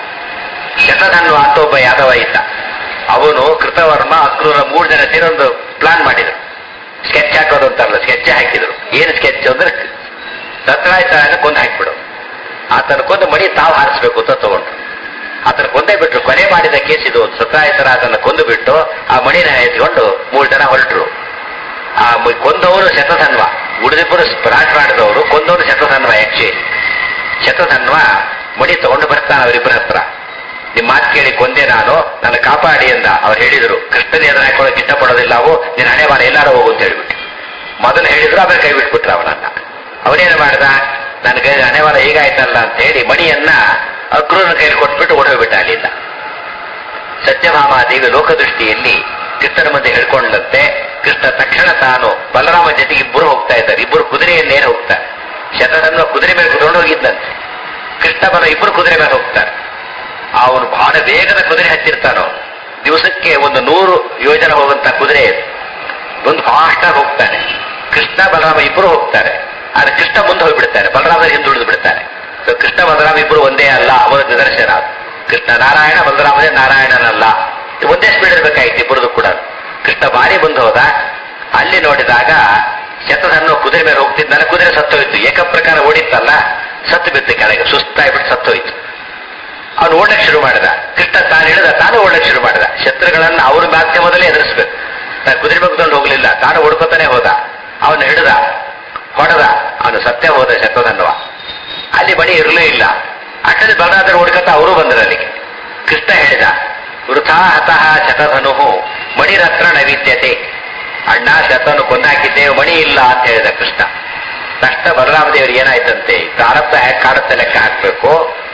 ಶತಧನ್ವ ಅಂತ ಒಬ್ಬ ಯಾದವ ಇದ್ದ ಅವನು ಕೃತವರ್ಮ ಅಕ್ರೂರ ಮೂರು ಜನ ಸೇರಿ ಒಂದು ಪ್ಲಾನ್ ಮಾಡಿದ್ರು ಸ್ಕೆಚ್ ಹಾಕೋದು ಅಂತಾರಲ್ಲ ಸ್ಕೆಚ್ ಹಾಕಿದ್ರು ಏನು ಸ್ಕೆಚ್ ಅಂದ್ರೆ ಸತ್ರಾಯಿತ ರಾಜ ಕೊಂದು ಹಾಕಿಬಿಡು ಆತನ ಕೊಂದು ಮಣಿ ತಾವು ಹಾರಿಸ್ಬೇಕು ಅಂತ ತಗೊಂಡ್ರು ಆತನ ಕೊಂದೇ ಬಿಟ್ರು ಕೊನೆ ಮಾಡಿದ ಕೇಸ್ ಇದು ಸತ್ರಾಯಿತರ ಅದನ್ನ ಕೊಂದು ಬಿಟ್ಟು ಆ ಮಣಿನ ಎತ್ಕೊಂಡು ಮೂರು ಜನ ಹೊರಟರು ಆ ಮ- ಕೊಂದವರು ಶತಧನ್ವ ಉಳಿದಿಬ್ಬರು ಸ್ಪ್ರಾಟ್ ಮಾಡಿದವರು ಕೊಂದವರು ಶತಧನ್ವ ಯಕ್ಷಿ ಶತಧನ್ವ ಮಣಿ ತಗೊಂಡು ಬರ್ತಾನೆ ಅವರಿಬ್ಬರ ಹತ್ರ ನಿಮ್ಮ ಮಾತು ಕೇಳಿ ಕೊಂದೆ ನಾನು ನನ್ನ ಕಾಪಾಡಿ ಅಂದ ಅವ್ರು ಹೇಳಿದ್ರು ಕೃಷ್ಣನ ಎದುರು ಹಾಕೊಳ್ಳೋಕೆ ಇಷ್ಟಪಡೋದಿಲ್ಲ ಅವು ನೀನು ಹಣೆ ಬಾರ ಎಲ್ಲಾರು ಹೋಗು ಅಂತ ಹೇಳ್ಬಿಟ್ಟು ಮೊದಲು ಹೇಳಿದ್ರು ಆಮೇಲೆ ಕೈ ಬಿಟ್ಬಿಟ್ರು ಅವನನ್ನ ಅವನೇನು ಮಾಡ್ದ ನನಗೆ ಹಣೆವಾರ ಹೀಗಾಯ್ತಲ್ಲ ಅಂತ ಹೇಳಿ ಮಣಿಯನ್ನ ಅಕ್ರೂರನ ಕೈಲಿ ಕೊಟ್ಬಿಟ್ಟು ಓಡೋಗ್ಬಿಟ್ಟ ಅಲ್ಲಿಂದ ಸತ್ಯಭಾಮಾದೇವಿ ಲೋಕದೃಷ್ಟಿಯಲ್ಲಿ ಕೃಷ್ಣನ ಮುಂದೆ ಹೇಳ್ಕೊಂಡಂತೆ ಕೃಷ್ಣ ತಕ್ಷಣ ತಾನು ಬಲರಾಮ ಜೊತೆಗೆ ಇಬ್ಬರು ಹೋಗ್ತಾ ಇದ್ದಾರೆ ಇಬ್ಬರು ಕುದುರೆಯನ್ನೇನು ಹೋಗ್ತಾರೆ ಶತನನ್ನು ಕುದುರೆ ಮೇಲೆ ಕುತ್ಕೊಂಡು ಹೋಗಿದ್ದಂತೆ ಕೃಷ್ಣ ಬಲ ಇಬ್ಬರು ಕುದುರೆ ಮೇಲೆ ಹೋಗ್ತಾರೆ ಅವನು ಬಹಳ ವೇಗದ ಕುದುರೆ ಹತ್ತಿರ್ತಾನೋ ದಿವಸಕ್ಕೆ ಒಂದು ನೂರು ಯೋಜನೆ ಹೋಗುವಂತ ಕುದುರೆ ಇದು. ಒಂದು ಫಾಸ್ಟ್ ಆಗಿ ಹೋಗ್ತಾನೆ ಕೃಷ್ಣ ಬಲರಾಮ ಇಬ್ಬರು ಹೋಗ್ತಾರೆ ಆದ್ರೆ ಕೃಷ್ಣ ಮುಂದೆ ಹೋಗ್ಬಿಡ್ತಾನೆ ಬಲರಾಮ ಹಿಂದುಳಿದು ಬಿಡ್ತಾನೆ ಸೊ ಕೃಷ್ಣ ಬಲರಾಮ ಇಬ್ಬರು ಒಂದೇ ಅಲ್ಲ ಅವರ ನಿದರ್ಶನ ಅದು. ಕೃಷ್ಣ ನಾರಾಯಣ ಬಲರಾಮನೇ ನಾರಾಯಣನಲ್ಲ ಇದು ಒಂದೇ ಸ್ಪೀಡ್ ಇರ್ಬೇಕಾಯ್ತು ಇಬ್ಬರದು ಕೂಡ ಕೃಷ್ಣ ಬಾರಿ ಬಂದು ಹೋದ ಅಲ್ಲಿ ನೋಡಿದಾಗ ಶತಧನ್ನು ಕುದುರೆ ಮೇಲೆ ಹೋಗ್ತಿದ್ದಾನೆ ಕುದುರೆ ಸತ್ತೋಯ್ತು ಏಕಪ್ರಕಾರ ಓಡಿತ್ತಲ್ಲ ಸತ್ತು ಬಿತ್ತು ಕೆಳಗೆ ಸುಸ್ತಾಗ್ಬಿಟ್ಟು ಸತ್ತೋಯ್ತು ಅವನು ಓಡಕ್ ಶುರು ಮಾಡಿದ ಕೃಷ್ಣ ತಾನು ಹೇಳಿದ ತಾನು ಓಡಕ್ ಶುರು ಮಾಡಿದ ಶತ್ರುಗಳನ್ನ ಅವ್ರ ಮಾಧ್ಯಮದಲ್ಲೇ ಎದುರಿಸ್ಬೇಕು ತಾನು ಕುದುರೆ ಬಗ್ಕೊಂಡು ಹೋಗ್ಲಿಲ್ಲ ತಾನು ಓಡ್ಕೊತಾನೆ ಹೋದ ಅವನು ಹಿಡಿದ ಹೊಡೆದ ಅವನು ಸತ್ಯ ಹೋದ ಶತಧನ್ವ ಅಲ್ಲಿ ಬಳಿ ಇರಲೂ ಇಲ್ಲ ಅಟ್ಟಲ್ಲಿ ಬಲರಾದ್ರೆ ಓಡ್ಕೊತ ಅವರು ಬಂದರು ಅಲ್ಲಿಗೆ ಕೃಷ್ಣ ಹೇಳಿದ ವೃಥಾ ಹತಃ ಶತಧನು ಮಣಿರತ್ರ ನೈವಿದ್ಯತೆ ಅಣ್ಣ ಶತನು ಕೊಂದಾಕಿದ್ದೇವೆ ಮಣಿ ಇಲ್ಲ ಅಂತ ಹೇಳಿದ ಕೃಷ್ಣ ತಕ್ಷಣ ಬಲರಾಮದೇವರಿಗೆ ಏನಾಯ್ತಂತೆ ಪ್ರಾರಬ್ಧ ಹೇಗೆ ಕಾಡುತ್ತೆ ಲೆಕ್ಕ ಹಾಕ್ಬೇಕು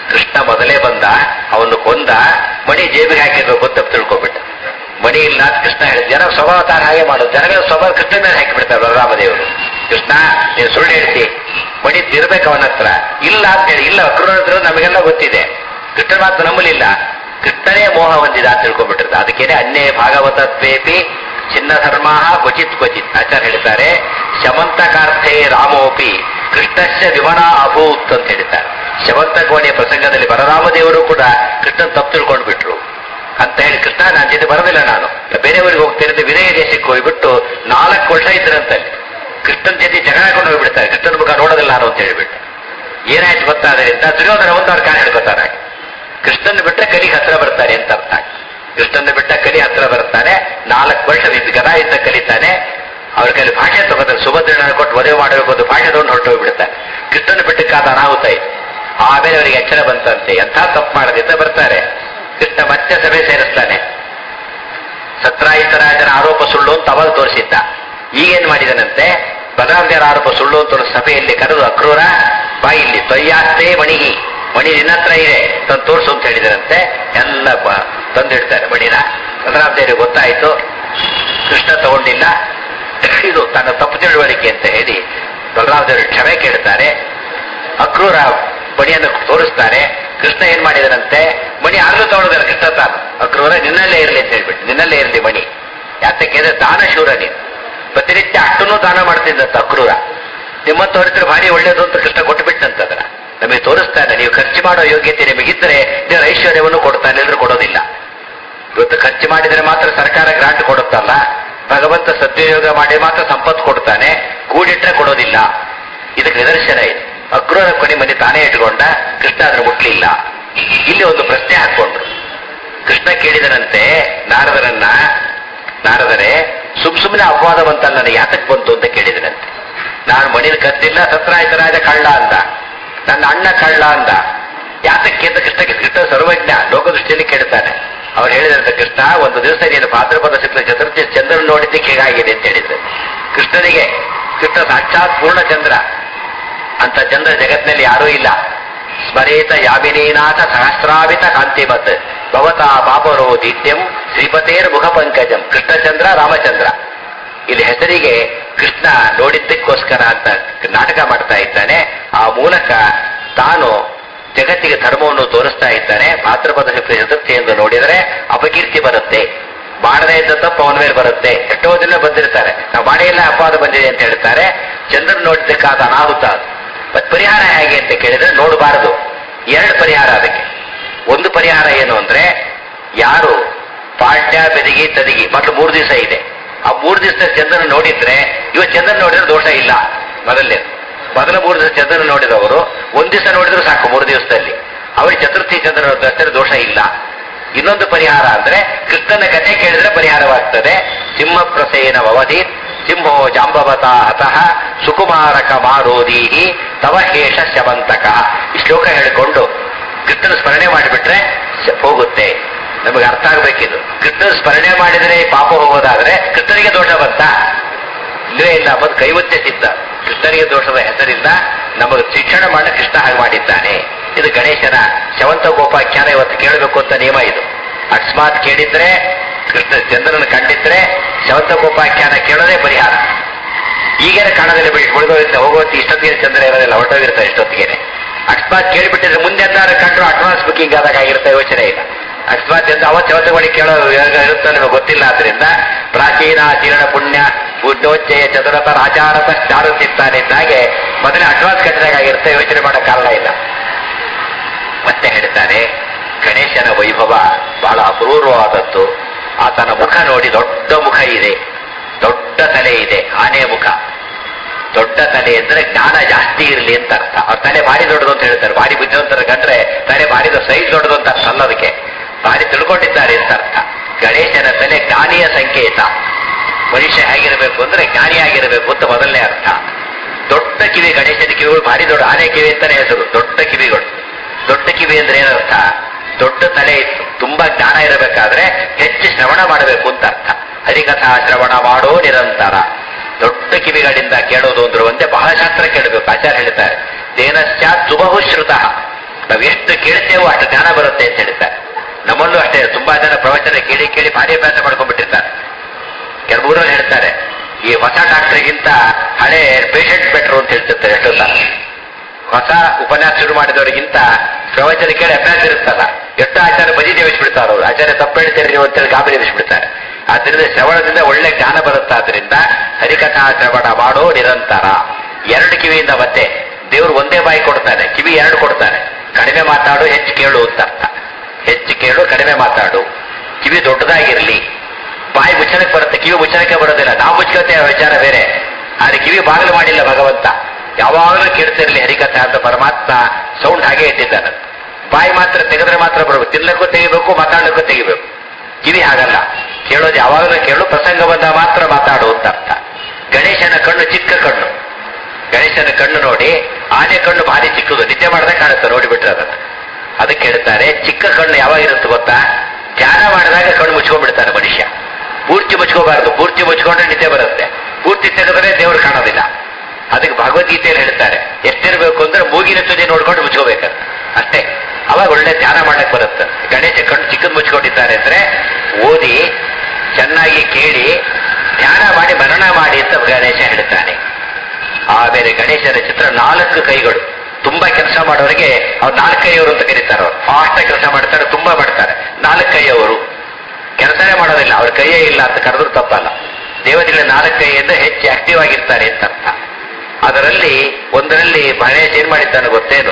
ಕೃಷ್ಣ ಮೊದಲೇ ಬಂದ ಅವನು ಕೊಂದ ಮಣಿ ಜೇಬಿಗೆ ಹಾಕಿರ್ಬೇಕು ಅಂತ ತಿಳ್ಕೊಬಿಟ್ಟ ಮಣಿ ಇಲ್ಲ ಅಂತ ಕೃಷ್ಣ ಹೇಳಿದ ಜನ ಸ್ವಭಾವ ತಾನು ಹಾಗೆ ಮಾಡೋದು ಜನಗಳ ಸ್ವಭಾವ ಕೃಷ್ಣ ಮೇಲೆ ಹಾಕಿಬಿಡ್ತಾರೆ ಬಲರಾಮದೇವರು ಕೃಷ್ಣ ನೀನು ಸುಳ್ಳು ಹೇಳ್ತಿ ಮಣಿ ಇರ್ಬೇಕು ಅವನ ಹತ್ರ ಇಲ್ಲ ಅಂತ ಹೇಳಿ ಇಲ್ಲ ಅಕ್ರೂರ ಹತ್ರ ನಮಗೆಲ್ಲ ಗೊತ್ತಿದೆ ಕೃಷ್ಣ ಮಾತ್ರ ನಂಬಲಿಲ್ಲ ಕೃಷ್ಣನೇ ಮೋಹ ಹೊಂದಿದ ಅಂತ ತಿಳ್ಕೊಂಡ್ಬಿಟ್ಟಿರ್ತ ಅದಕ್ಕೇನೆ ಅನ್ಯೇ ಭಾಗವತತ್ವೇಪಿ ಚಿನ್ನ ಧರ್ಮ ಕ್ವಚಿತ್ ಕ್ವಚಿತ್ ಆಚಾರ್ಯ ಹೇಳ್ತಾರೆ ಶಮಂತಕಾರ್ಥೇ ರಾಮೋಪಿ ಕೃಷ್ಣಸ್ಯ ವಿಮನ ಅಭೂತ್ ಅಂತ ಹೇಳ್ತಾರೆ ಶಮಂತಕೋಣೆಯ ಪ್ರಸಂಗದಲ್ಲಿ ಬಲರಾಮದೇವರು ಕೂಡ ಕೃಷ್ಣನ್ ತಪ್ಪು ತಿಳ್ಕೊಂಡ್ಬಿಟ್ರು ಅಂತ ಹೇಳಿ ಕೃಷ್ಣ ನನ್ನ ಜೊತೆ ಬರೋದಿಲ್ಲ ನಾನು ಬೇರೆಯವರಿಗೆ ಹೋಗ್ತಿರುತ್ತೆ ವಿನಯ ದೇಶಕ್ಕೆ ಹೋಗ್ಬಿಟ್ಟು ನಾಲ್ಕು ವರ್ಷ ಇದ್ರಂತಲ್ಲಿ ಕೃಷ್ಣನ್ ಜೊತೆ ಜಗಳ ಹಾಕೊಂಡು ಹೋಗ್ಬಿಡ್ತಾರೆ ಕೃಷ್ಣನ ಮುಖ ನೋಡೋದಿಲ್ಲ ನಾನು ಅಂತ ಹೇಳ್ಬಿಟ್ಟು ಏನಾಯ್ತು ಗೊತ್ತಾದ್ರಿಂದ ದುರ್ಯೋಧನ ಒಂದು ಅವ್ರ ಕಾರಣ ಹೇಳ್ಕೊತಾರೆ ಕೃಷ್ಣನ್ ಬಿಟ್ರೆ ಕಲಿಗೆ ಹತ್ರ ಬರ್ತಾರೆ ಅಂತ ಅರ್ಥ ಕೃಷ್ಣನ ಬಿಟ್ಟ ಕಲಿ ಹತ್ರ ಬರ್ತಾನೆ ನಾಲ್ಕು ವರ್ಷ ವಿದ್ ಗದಾ ಯುದ್ಧ ಕಲಿತಾನೆ ಅವ್ರ ಕೈಲಿ ಭಾಷೆ ತಗೋತಾರೆ ಸುಭದ್ರನ ಕೊಟ್ಟು ಮದುವೆ ಮಾಡಬೇಕು ಅಂತ ಭಾಷೆ ತಗೊಂಡು ಹೊರಟು ಹೋಗ್ಬಿಡ್ತಾರೆ ಕೃಷ್ಣನ ಬಿಟ್ಟಕ್ಕಾದ ಅನಾಹುತ ಇತ್ತು ಆಮೇಲೆ ಅವರಿಗೆ ಎಚ್ಚರ ಬಂತಂತೆ ಎಂಥ ತಪ್ಪು ಮಾಡದಿದ್ದ ಬರ್ತಾರೆ ಕೃಷ್ಣ ಮತ್ತೆ ಸಭೆ ಸೇರಿಸ್ತಾನೆ ಸತ್ರಾಯಿತರಾಜನ ಆರೋಪ ಸುಳ್ಳು ಅಂತ ಅವಾಗ ತೋರಿಸಿದ್ದ ಈಗೇನ್ ಮಾಡಿದನಂತೆ ಬಲರಾಮದೇವರ ಆರೋಪ ಸುಳ್ಳು ಅಂತ ತೋರಿಸಿ ಸಭೆಯಲ್ಲಿ ಕರೆದು ಅಕ್ರೂರ ಬಾ ಇಲ್ಲಿ ತೊಯ್ಯಾಸ್ತೆ ಮಣಿಹಿ ಮಣಿ ನಿನ್ನ ಹತ್ರ ಇದೆ ತಂದು ತೋರಿಸು ಅಂತ ಹೇಳಿದರಂತೆ ಎಲ್ಲ ಬ- ತಂದಿಡ್ತಾರೆ ಮಣಿನ ಬಲರಾಮದೇವರಿಗೆ ಗೊತ್ತಾಯ್ತು ಕೃಷ್ಣ ತಗೊಂಡಿಲ್ಲ ಇದು ತನ್ನ ತಪ್ಪು ತಿಳುವಳಿಕೆ ಅಂತ ಹೇಳಿ ಬಲರಾಮದೇವರು ಕ್ಷಮೆ ಕೇಳ್ತಾರೆ ಅಕ್ರೂರ ಮಣಿಯನ್ನು ತೋರಿಸ್ತಾರೆ ಕೃಷ್ಣ ಏನ್ ಮಾಡಿದನಂತೆ ಮಣಿ ಆರ್ಲು ತಗೊಳ್ಳೋದಲ್ಲ ಕೃಷ್ಣ ತಾನು ಅಕ್ರೂರ ನಿನ್ನಲ್ಲೇ ಇರಲಿ ಅಂತ ಹೇಳ್ಬಿಟ್ಟು ನಿನ್ನಲ್ಲೇ ಇರಲಿ ಮಣಿ ಯಾತಕ್ಕೆ ದಾನ ಶೂರ ನೀನು ಪ್ರತಿನಿತ್ಯ ಅಷ್ಟನ್ನು ದಾನ ಮಾಡ್ತಿದ್ದಂತ ಅಕ್ರೂರ ನಿಮ್ಮ ತೋರಿಸಿದ್ರೆ ಭಾರಿ ಒಳ್ಳೇದು ಅಂತ ಕೃಷ್ಣ ಕೊಟ್ಟುಬಿಟ್ಟಂತದ್ರ ನಮಗೆ ತೋರಿಸ್ತಾನೆ ನೀವು ಖರ್ಚು ಮಾಡೋ ಯೋಗ್ಯತೆ ನಿಮಗಿದ್ರೆ ದೇವರ ಐಶ್ವರ್ಯವನ್ನು ಕೊಡ್ತಾನೆ ಅಂದ್ರೆ ಕೊಡೋದಿಲ್ಲ ಇವತ್ತು ಖರ್ಚು ಮಾಡಿದ್ರೆ ಮಾತ್ರ ಸರ್ಕಾರ ಗ್ರಾಂಟ್ ಕೊಡುತ್ತಲ್ಲ ಭಗವಂತ ಸದ್ವಿನಿಯೋಗ ಮಾಡಿ ಮಾತ್ರ ಸಂಪತ್ತು ಕೊಡ್ತಾನೆ ಕೂಡಿಟ್ರೆ ಕೊಡೋದಿಲ್ಲ ಇದಕ್ಕೆ ನಿದರ್ಶನ ಇದೆ ಅಕ್ರೂರ ಕೊನೆ ಮನೆ ತಾನೇ ಇಟ್ಕೊಂಡ ಕೃಷ್ಣ ಅದನ್ನು ಮುಟ್ಲಿಲ್ಲ ಇಲ್ಲಿ ಒಂದು ಪ್ರಶ್ನೆ ಹಾಕೊಂಡ್ರು ಕೃಷ್ಣ ಕೇಳಿದನಂತೆ ನಾರದರನ್ನ ನಾರದರೆ ಸುಮ್ ಸುಮ್ಮನೆ ಅಪವಾದ ಬಂತಲ್ಲ ನನಗೆ ಯಾತಕ್ ಬಂತು ಅಂತ ಕೇಳಿದನಂತೆ ನಾನು ಮಣಿನ ಕದ್ದಿಲ್ಲ ಸತ್ರಾಯಿತ ರಾಜ ಕಳ್ಳ ಅಂದ ನನ್ನ ಅಣ್ಣ ಕಳ್ಳ ಅಂದ ಯಾತಕ್ಕೆ ಅಂತ ಕೃಷ್ಣಕ್ಕೆ ಕೃಷ್ಣ ಸರ್ವಜ್ಞ ಲೋಕದೃಷ್ಟಿಯಲ್ಲಿ ಕೇಳ್ತಾನೆ ಅವ್ರು ಹೇಳಿದಂತೆ ಕೃಷ್ಣ ಒಂದು ದಿವಸ ನೀನು ಭಾದ್ರಪದ ಶುಕ್ಲ ಚತುರ್ಥಿ ಚಂದ್ರನ ನೋಡಿದ್ದಕ್ಕೆ ಹೇಗಾಗಿದೆ ಅಂತ ಹೇಳಿದ್ರು ಕೃಷ್ಣನಿಗೆ ಕೃಷ್ಣ ಸಾಕ್ಷಾತ್ ಪೂರ್ಣ ಚಂದ್ರ ಅಂತ ಚಂದ್ರ ಜಗತ್ತಿನಲ್ಲಿ ಯಾರೂ ಇಲ್ಲ ಸ್ಮರೇತ ಯಾಮಿನೀನಾಥ ಸಹಸ್ರಾವಿತ ಕಾಂತಿಮತ್ ಭವತಾ ಬಾಬರೋ ದಿತ್ಯಂ ಶ್ರೀಪತೇರ್ ಮುಖ ಪಂಕಜಂ ಕೃಷ್ಣಚಂದ್ರ ರಾಮಚಂದ್ರ ಇಲ್ಲಿ ಹೆಸರಿಗೆ ಕೃಷ್ಣ ನೋಡಿದ್ದಕ್ಕೋಸ್ಕರ ಅಂತ ನಾಟಕ ಮಾಡ್ತಾ ಇದ್ದಾನೆ ಆ ಮೂಲಕ ತಾನು ಜಗತ್ತಿಗೆ ಧರ್ಮವನ್ನು ತೋರಿಸ್ತಾ ಇದ್ದಾನೆ ಭಾದ್ರಪದ ಶುಕ್ಲ ಚತುರ್ಥಿ ಎಂದು ನೋಡಿದರೆ ಅಪಕೀರ್ತಿ ಬರುತ್ತೆ ಮಾಡದೇ ಇದ್ದ ತಪ್ಪು ಅವನ ಮೇಲೆ ಬರುತ್ತೆ ಎಷ್ಟೋ ಜನ ಬಂದಿರ್ತಾರೆ ನಾವು ಮಾಡೇ ಇಲ್ಲ ಅಪವಾದ ಬಂದಿದೆ ಅಂತ ಹೇಳ್ತಾರೆ ಚಂದ್ರನ್ ನೋಡಿದ್ದಕ್ಕಾದ ಅನಾಹುತ ಅದು ಮತ್ ಪರಿಹಾರ ಹೇಗೆ ಅಂತ ಕೇಳಿದ್ರೆ ನೋಡಬಾರದು ಎರಡು ಪರಿಹಾರ ಅದಕ್ಕೆ ಒಂದು ಪರಿಹಾರ ಏನು ಅಂದ್ರೆ ಯಾರು ಪಾಡ್ಯ ಬೆದಗಿ ತದಗಿ ಮತ್ತು ಮೂರು ದಿವಸ ಇದೆ ಆ ಮೂರು ದಿವಸ ಚಂದ್ರನ ನೋಡಿದ್ರೆ ಇವತ್ತು ಚಂದ್ರನ ನೋಡಿದ್ರೆ ದೋಷ ಇಲ್ಲ ಮೊದಲನೇ ಮೊದಲ ಮೂರು ದಿವಸ ಚಂದ್ರನ ನೋಡಿದವರು ಒಂದ್ ದಿವಸ ನೋಡಿದ್ರು ಸಾಕು ಮೂರು ದಿವಸದಲ್ಲಿ ಅವರಿಗೆ ಚತುರ್ಥಿ ಚಂದ್ರನ ದರ್ಶನ ದೋಷ ಇಲ್ಲ ಇನ್ನೊಂದು ಪರಿಹಾರ ಅಂದ್ರೆ ಕೃಷ್ಣನ ಕಥೆ ಕೇಳಿದ್ರೆ ಪರಿಹಾರವಾಗ್ತದೆ ಸಿಂಹ ಪ್ರಸೇನ ಅವಧಿ ಸಿಂಹೋ ಜಾಂಬವತ ಹತಃ ಸುಕುಮಾರಕ ಮಾರೋದೀಹಿ ತವ ಹೇಷ ಶವಂತಕ ಈ ಶ್ಲೋಕ ಹೇಳಿಕೊಂಡು ಕೃಷ್ಣನ ಸ್ಮರಣೆ ಮಾಡಿಬಿಟ್ರೆ ಶ- ಹೋಗುತ್ತೆ ನಮಗೆ ಅರ್ಥ ಆಗ್ಬೇಕಿದು ಕೃಷ್ಣನ ಸ್ಮರಣೆ ಮಾಡಿದರೆ ಪಾಪ ಹೋಗೋದಾದ್ರೆ ಕೃಷ್ಣನಿಗೆ ದೋಷ ಬಂತ ಇಲ್ಲವೇ ಇಲ್ಲ ಮತ್ತು ಕೈವತ್ಯ ಸಿದ್ಧ ಕೃಷ್ಣನಿಗೆ ದೋಷದ ಹೆಸರಿಂದ ನಮಗೆ ಶಿಕ್ಷಣ ಮಾಡಿ ಕೃಷ್ಣ ಹಾಗೆ ಮಾಡಿದ್ದಾನೆ ಇದು ಗಣೇಶನ ಶವಂತ ಗೋಪಾಖ್ಯಾನ ಇವತ್ತು ಕೇಳಬೇಕು ಅಂತ ನಿಯಮ ಇದು ಅಕಸ್ಮಾತ್ ಕೇಳಿದ್ರೆ ಕೃಷ್ಣ ಚಂದ್ರನ ಕಂಡಿದ್ರೆ ಶವಂತ ಗೋಪಾಖ್ಯಾನ ಕೇಳೋದೇ ಪರಿಹಾರ ಈಗೇನೆ ಕಾಣೋದಿಲ್ಲ ಬಿಡಿ ಉಳಿದೋಗಿರ್ತ ಹೋಗೋತಿ ಇಷ್ಟೊತ್ತಿಗೆ ಚಂದ್ರ ಇರೋದಿಲ್ಲ ಹೊರಟೋಗಿರ್ತಾರೆ ಇಷ್ಟೊತ್ತಿಗೆ ಅಕಸ್ಮಾತ್ ಕೇಳಿಬಿಟ್ಟಿದ್ರೆ ಮುಂದೆ ಎಂದಾರು ಕಂಡ್ರು ಅಡ್ವಾನ್ಸ್ ಬುಕಿಂಗ್ ಆದಾಗ ಆಗಿರುತ್ತೆ ಯೋಚನೆ ಇಲ್ಲ ಅಕಸ್ಮಾತ್ ಎಂದು ಅವತ್ತು ಯಾವತ್ತು ಮಾಡಿ ಕೇಳೋ ಯೋಗ ಇರುತ್ತೋ ನಿಮಗೆ ಗೊತ್ತಿಲ್ಲ ಆದ್ರಿಂದ ಪ್ರಾಚೀನ ಜೀರ್ಣ ಪುಣ್ಯ ಪುಣ್ಯೋಚ್ಚಯ ಚತುರತರ ಆಚಾರತ ಚಾರುತ್ತಿತ್ತಾನೆ ಇದ್ದಾಗೆ ಮೊದಲೇ ಅಡ್ವಾನ್ಸ್ ಕಟ್ಟಿದಾಗಿರುತ್ತೆ ಯೋಚನೆ ಮಾಡೋ ಕಾರಣ ಇಲ್ಲ ಮತ್ತೆ ಹೇಳ್ತಾರೆ ಗಣೇಶನ ವೈಭವ ಬಹಳ ಅಪೂರ್ವವಾದದ್ದು ಆತನ ಮುಖ ನೋಡಿ ದೊಡ್ಡ ಮುಖ ಇದೆ ದೊಡ್ಡ ತಲೆ ಇದೆ ಆನೆ ಮುಖ ದೊಡ್ಡ ತಲೆ ಅಂದ್ರೆ ಜ್ಞಾನ ಜಾಸ್ತಿ ಇರಲಿ ಅಂತ ಅರ್ಥ ಅವ್ರ ತಲೆ ಭಾರಿ ದೊಡ್ಡದು ಅಂತ ಹೇಳ್ತಾರೆ ಭಾರಿ ಬುದ್ಧಿವಂತರ ಕಂಡ್ರೆ ತಲೆ ಭಾರಿ ಸೈಜ್ ದೊಡ್ಡದು ಅಂತ ಅರ್ಥ ಅಲ್ಲ ಅದಕ್ಕೆ ಭಾರಿ ತಿಳ್ಕೊಂಡಿದ್ದಾರೆ ಅಂತ ಅರ್ಥ ಗಣೇಶನ ತಲೆ ಜ್ಞಾನಿಯ ಸಂಕೇತ ಮನುಷ್ಯ ಹೇಗಿರಬೇಕು ಅಂದ್ರೆ ಜ್ಞಾನಿ ಆಗಿರಬೇಕು ಅಂತ ಮೊದಲನೇ ಅರ್ಥ ದೊಡ್ಡ ಕಿವಿ ಗಣೇಶನ ಕಿವಿಗಳು ಭಾರಿ ದೊಡ್ಡ ಆನೆ ಕಿವಿ ಅಂತಾನೆ ಹೆಸರು ದೊಡ್ಡ ಕಿವಿಗಳು ದೊಡ್ಡ ಕಿವಿ ಅಂದ್ರೆ ಏನರ್ಥ ದೊಡ್ಡ ತಲೆ ಇತ್ತು ತುಂಬಾ ಜ್ಞಾನ ಇರಬೇಕಾದ್ರೆ ಹೆಚ್ಚು ಶ್ರವಣ ಮಾಡಬೇಕು ಅಂತ ಅರ್ಥ ಹರಿಕಥಾ ಶ್ರವಣ ಮಾಡೋ ನಿರಂತರ ದೊಡ್ಡ ಕಿವಿಗಳಿಂದ ಕೇಳೋದು ಅಂದ್ರೆ ಒಂದೇ ಬಹಳ ಶಾಸ್ತ್ರ ಕೇಳಬೇಕು ಆಚಾರ್ಯ ಹೇಳ್ತಾರೆ ತೇನಶ್ಚಾತ್ ಸುಬಹುಶ್ರುತ ನಾವು ಎಷ್ಟು ಕೇಳ್ತೇವೋ ಅಷ್ಟು ಜ್ಞಾನ ಬರುತ್ತೆ ಅಂತ ಹೇಳ್ತಾರೆ ನಮ್ಮಲ್ಲೂ ಅಷ್ಟೇ ತುಂಬಾ ಜನ ಪ್ರವಚನ ಕೇಳಿ ಕೇಳಿ ಭಾರಿ ಅಭ್ಯಾಸ ಮಾಡ್ಕೊಂಡ್ಬಿಟ್ಟಿರ್ತಾರೆ ಕೆಲವೂರಲ್ಲಿ ಹೇಳ್ತಾರೆ ಈ ಹೊಸ ಡಾಕ್ಟರ್ಗಿಂತ ಹಳೆ ಪೇಷಂಟ್ ಬೆಟ್ರು ಅಂತ ಹೇಳ್ತಿರ್ತಾರೆ ಎಷ್ಟೋ ಸಲ ಹೊಸ ಉಪನ್ಯಾಸ ಶುರು ಮಾಡಿದವರಿಗಿಂತ ಪ್ರವಚನ ಕೇಳಿ ಅಭ್ಯಾಸ ಇರುತ್ತಲ್ಲ ಎಷ್ಟು ಆಚಾರ್ಯ ಬದಿ ದೇವಿಸ್ಬಿಡ್ತಾರೆ ಅವರು ಆಚಾರ್ಯ ತಪ್ಪು ಹೇಳ್ತೀರಿ ನೀವು ಅಂತೇಳಿ ಗಾಬರಿ ಎಬ್ಬಿಸ್ಬಿಡ್ತಾರೆ ಆದ್ರಿಂದ ಶ್ರವಣದಿಂದ ಒಳ್ಳೆ ಜ್ಞಾನ ಬರುತ್ತಾದ್ರಿಂದ ಹರಿಕಥಾ ಶ್ರವಣ ಮಾಡೋ ನಿರಂತರ ಎರಡು ಕಿವಿಯಿಂದ ಮತ್ತೆ ದೇವರು ಒಂದೇ ಬಾಯಿ ಕೊಡ್ತಾನೆ ಕಿವಿ ಎರಡು ಕೊಡ್ತಾನೆ ಕಡಿಮೆ ಮಾತಾಡು ಹೆಚ್ಚು ಕೇಳು ಅಂತ ಅರ್ಥ ಹೆಚ್ಚು ಕೇಳು ಕಡಿಮೆ ಮಾತಾಡು ಕಿವಿ ದೊಡ್ಡದಾಗಿರ್ಲಿ ಬಾಯಿ ಮುಚ್ಚನಕ್ಕೆ ಬರುತ್ತೆ ಕಿವಿ ಮುಚ್ಚನಕ್ಕೆ ಬರೋದಿಲ್ಲ ನಾವು ಮುಚ್ಕೋತೆ ವಿಚಾರ ಬೇರೆ ಆದ್ರೆ ಕಿವಿ ಬಾಗಿಲು ಮಾಡಿಲ್ಲ ಭಗವಂತ ಯಾವಾಗಲೂ ಕೇಳ್ತಿರ್ಲಿ ಹರಿಕಥೆ ಅಂತ ಪರಮಾತ್ಮ ಸೌಂಡ್ ಹಾಗೆ ಇಟ್ಟಿದ್ದಾನೆ ಬಾಯಿ ಮಾತ್ರ ತೆಗೆದ್ರೆ ಮಾತ್ರ ಬರಬೇಕು ತಿನ್ನಕ್ಕೂ ತೆಗಿಬೇಕು ಮಾತಾಡಕ್ಕೂ ತೆಗಿಬೇಕು ಕಿವಿ ಹಾಗಲ್ಲ ಕೇಳೋದು ಯಾವಾಗಲೂ ಕೇಳು ಪ್ರಸಂಗ ಬಂದ ಮಾತ್ರ ಮಾತಾಡು ಅಂತ ಅರ್ಥ ಗಣೇಶನ ಕಣ್ಣು ಚಿಕ್ಕ ಕಣ್ಣು ಗಣೇಶನ ಕಣ್ಣು ನೋಡಿ ಆನೆ ಕಣ್ಣು ಭಾರಿ ಚಿಕ್ಕದು ನಿದ್ದೆ ಮಾಡದೆ ಕಾಣುತ್ತೆ ನೋಡಿಬಿಟ್ರೆ ಅದನ್ನ ಅದಕ್ಕೆ ಹೇಳ್ತಾರೆ ಚಿಕ್ಕ ಕಣ್ಣು ಯಾವಾಗ ಇರುತ್ತೆ ಗೊತ್ತಾ ಧ್ಯಾನ ಮಾಡಿದಾಗ ಕಣ್ಣು ಮುಚ್ಕೊಂಡ್ಬಿಡ್ತಾನೆ ಮನುಷ್ಯ ಪೂರ್ತಿ ಮುಚ್ಕೋಬಾರದು ಪೂರ್ತಿ ಮುಚ್ಕೊಂಡ್ರೆ ನಿದ್ದೆ ಬರುತ್ತೆ ಪೂರ್ತಿ ತೆಗೆದ್ರೆ ದೇವರು ಕಾಣೋದಿಲ್ಲ ಅದಕ್ಕೆ ಭಗವದ್ಗೀತೆಯಲ್ಲಿ ಹೇಳ್ತಾರೆ ಎಷ್ಟಿರ್ಬೇಕು ಅಂದ್ರೆ ಮೂಗಿನ ತುದಿ ನೋಡ್ಕೊಂಡು ಮುಚ್ಕೋಬೇಕಂತ ಅಷ್ಟೇ ಅವಾಗ ಒಳ್ಳೆ ಧ್ಯಾನ ಮಾಡಕ್ ಬರುತ್ತೆ ಗಣೇಶ ಕಣ್ಣು ಚಿಕ್ಕದ್ ಮುಚ್ಕೊಂಡಿದ್ದಾರೆ ಅಂದ್ರೆ ಓದಿ ಚೆನ್ನಾಗಿ ಕೇಳಿ ಧ್ಯಾನ ಮಾಡಿ ಮರಣ ಮಾಡಿ ಅಂತ ಗಣೇಶ ಹೇಳ್ತಾನೆ ಆಮೇಲೆ ಗಣೇಶನ ಚಿತ್ರ ನಾಲ್ಕು ಕೈಗಳು ತುಂಬಾ ಕೆಲಸ ಮಾಡೋರಿಗೆ ಅವ್ರು ನಾಲ್ಕು ಕೈಯವರು ಅಂತ ಕರೀತಾರೆ ಅವ್ರು ಫಾಸ್ಟ್ ಕೆಲಸ ಮಾಡ್ತಾರೆ ತುಂಬಾ ಮಾಡ್ತಾರೆ ನಾಲ್ಕು ಕೈಯವರು ಕೆಲಸನೇ ಮಾಡೋದಿಲ್ಲ ಅವ್ರ ಕೈಯೇ ಇಲ್ಲ ಅಂತ ಕರೆದ್ರು ತಪ್ಪಲ್ಲ ದೇವತೆಗಳ ನಾಲ್ಕು ಕೈಯಿಂದ ಹೆಚ್ಚು ಆಕ್ಟಿವ್ ಆಗಿರ್ತಾರೆ ಅಂತ ಅರ್ಥ ಅದರಲ್ಲಿ ಒಂದರಲ್ಲಿ ಗಣೇಶ ಏನ್ ಮಾಡಿದ್ದಾನೆ ಗೊತ್ತೇನು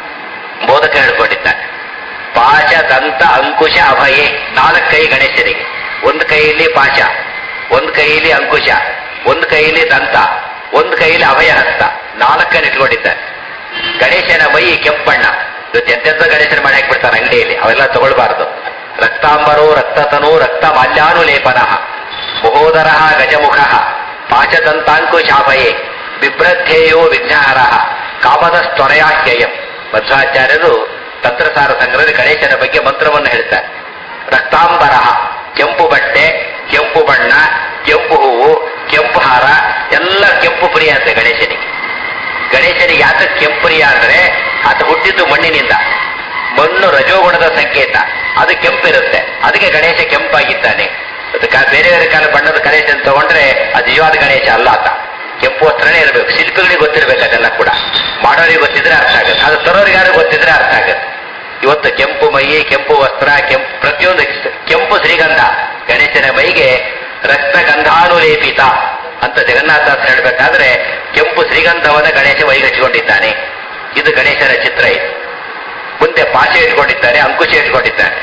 ಬೋಧಕ ಹೇಳ್ಕೊಂಡಿದ್ದಾನೆ ಪಾಶ ದಂತ ಅಂಕುಶ ಅಭಯೇ ನಾಲ್ಕು ಕೈ ಗಣೇಶನಿಗೆ ಒಂದು ಕೈಯಲ್ಲಿ ಪಾಶ ಒಂದು ಕೈಯಲ್ಲಿ ಅಂಕುಶ ಒಂದು ಕೈಯಲ್ಲಿ ದಂತ ಒಂದು ಕೈಯಲ್ಲಿ ಅಭಯ ಹಸ್ತ ನಾಲ್ಕನ್ನು ಇಟ್ಕೊಂಡಿದ್ದಾನೆ ಗಣೇಶನ ಮೈ ಕೆಂಪಣ್ಣ ಇವತ್ತು ಎಂತೆಂತ ಗಣೇಶನ ಮಾಡಿ ಹಾಕ್ಬಿಡ್ತಾರೆ ಅಂಗಡಿಯಲ್ಲಿ ಅವೆಲ್ಲ ತಗೊಳ್ಬಾರ್ದು ರಕ್ತಾಂಬರೋ ರಕ್ತತನು ರಕ್ತ ಮಾಲ್ಯಾನುಲೇಪನ ಮಹೋದರ ಗಜಮುಖ ಪಾಚದಂತಾಂಕುಶಾಭಯೇ ಬಿಭ್ರಧ್ಯೇಯೋ ವಿಘ್ನಹರ ಕಾಮದ ಸ್ತೊರೆಯಾಹ್ಯಯಂ ಮಧ್ವಾಚಾರ್ಯರು ತಂತ್ರಸಾರ ಸಂಗ್ರಹದ ಗಣೇಶನ ಬಗ್ಗೆ ಮಂತ್ರವನ್ನು ಹೇಳ್ತಾರೆ ರಕ್ತಾಂಬರ ಕೆಂಪು ಬಟ್ಟೆ ಕೆಂಪು ಬಣ್ಣ ಕೆಂಪು ಹೂವು ಕೆಂಪು ಹಾರ ಎಲ್ಲ ಕೆಂಪು ಪ್ರಿಯ ಅಂತೆ ಗಣೇಶನಿಗೆ ಗಣೇಶನಿಗೆ ಯಾತಕ್ಕೆ ಕೆಂಪು ಪ್ರಿಯ ಅಂದ್ರೆ ಆತ ಹುಟ್ಟಿದ್ದು ಮಣ್ಣಿನಿಂದ ಮಣ್ಣು ರಜೋಗುಣದ ಸಂಕೇತ ಅದು ಕೆಂಪಿರುತ್ತೆ ಅದಕ್ಕೆ ಗಣೇಶ ಕೆಂಪಾಗಿದ್ದಾನೆ ಅದಕ್ಕೆ ಬೇರೆ ಬೇರೆ ಕಾಲ ಬಣ್ಣದ ಗಣೇಶ ತಗೊಂಡ್ರೆ ಅದು ನಿಜವಾದ ಗಣೇಶ ಅಲ್ಲ ಆತ ಕೆಂಪು ವಸ್ತ್ರನೇ ಇರಬೇಕು ಶಿಲ್ಪಿಗಳಿಗೆ ಗೊತ್ತಿರ್ಬೇಕು ಅದೆಲ್ಲ ಕೂಡ ಮಾಡೋರಿಗೆ ಗೊತ್ತಿದ್ರೆ ಅರ್ಥ ಆಗುತ್ತೆ ಅದು ತರೋರಿಗಾರು ಗೊತ್ತಿದ್ರೆ ಅರ್ಥ ಆಗುತ್ತೆ ಇವತ್ತು ಕೆಂಪು ಮೈ ಕೆಂಪು ವಸ್ತ್ರ ಕೆಂಪು ಪ್ರತಿಯೊಂದು ಕೆಂಪು ಶ್ರೀಗಂಧ ಗಣೇಶನ ಮೈಗೆ ರಕ್ತ ಗಂಧಾನುಲೇಪಿತ ಅಂತ ಜಗನ್ನಾಥ ಹೇಳ್ಬೇಕಾದ್ರೆ ಕೆಂಪು ಶ್ರೀಗಂಧವನ್ನ ಗಣೇಶ ಮೈಗಚ್ಚಿಕೊಂಡಿದ್ದಾನೆ ಇದು ಗಣೇಶನ ಚಿತ್ರ ಇದು ಮುಂದೆ ಪಾಶ ಇಟ್ಕೊಂಡಿದ್ದಾನೆ ಅಂಕುಶ ಇಟ್ಕೊಂಡಿದ್ದಾನೆ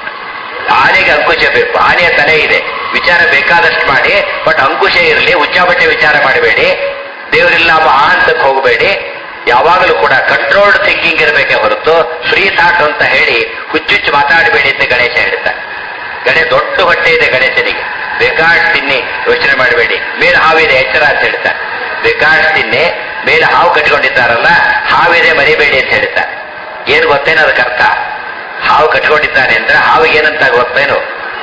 ಆನೆಗೆ ಅಂಕುಶ ಬೇಕು ಆನೆಯ ತಲೆ ಇದೆ ವಿಚಾರ ಬೇಕಾದಷ್ಟು ಮಾಡಿ ಬಟ್ ಅಂಕುಶ ಇರಲಿ ಉಚ್ಚಾಬಟ್ಟೆ ವಿಚಾರ ಮಾಡಬೇಡಿ ದೇವರಿಲ್ಲ ಆ ಹಂತಕ್ಕೆ ಹೋಗಬೇಡಿ ಯಾವಾಗಲೂ ಕೂಡ ಕಂಟ್ರೋಲ್ಡ್ ಥಿಂಕಿಂಗ್ ಇರಬೇಕೆ ಹೊರತು ಫ್ರೀ ಥಾಟ್ ಅಂತ ಹೇಳಿ ಹುಚ್ಚುಚ್ಚು ಮಾತಾಡಬೇಡಿ ಅಂತ ಗಣೇಶ ಹೇಳ್ತಾರೆ ಗಣೇಶ ದೊಡ್ಡ ಹೊಟ್ಟೆ ಇದೆ ಗಣೇಶನಿಗೆ ಬೇಕಾಡ್ ತಿನ್ನಿ ಯೋಚನೆ ಮಾಡಬೇಡಿ ಮೇಲೆ ಹಾವಿದೆ ಎಚ್ಚರ ಅಂತ ಹೇಳ್ತಾರೆ ಬೇಕಾಡ್ ತಿನ್ನಿ ಮೇಲೆ ಹಾವು ಕಟ್ಕೊಂಡಿದ್ದಾರಲ್ಲ ಹಾವಿದೆ ಮರಿಬೇಡಿ ಅಂತ ಹೇಳ್ತಾರೆ ಏನು ಗೊತ್ತೇನೋ ಅದಕ್ಕೆ ಅರ್ಥ ಹಾವು ಕಟ್ಕೊಂಡಿದ್ದಾನೆ ಅಂದ್ರೆ ಹಾವಿಗೆ ಏನಂತ ಗೊತ್ತೇನು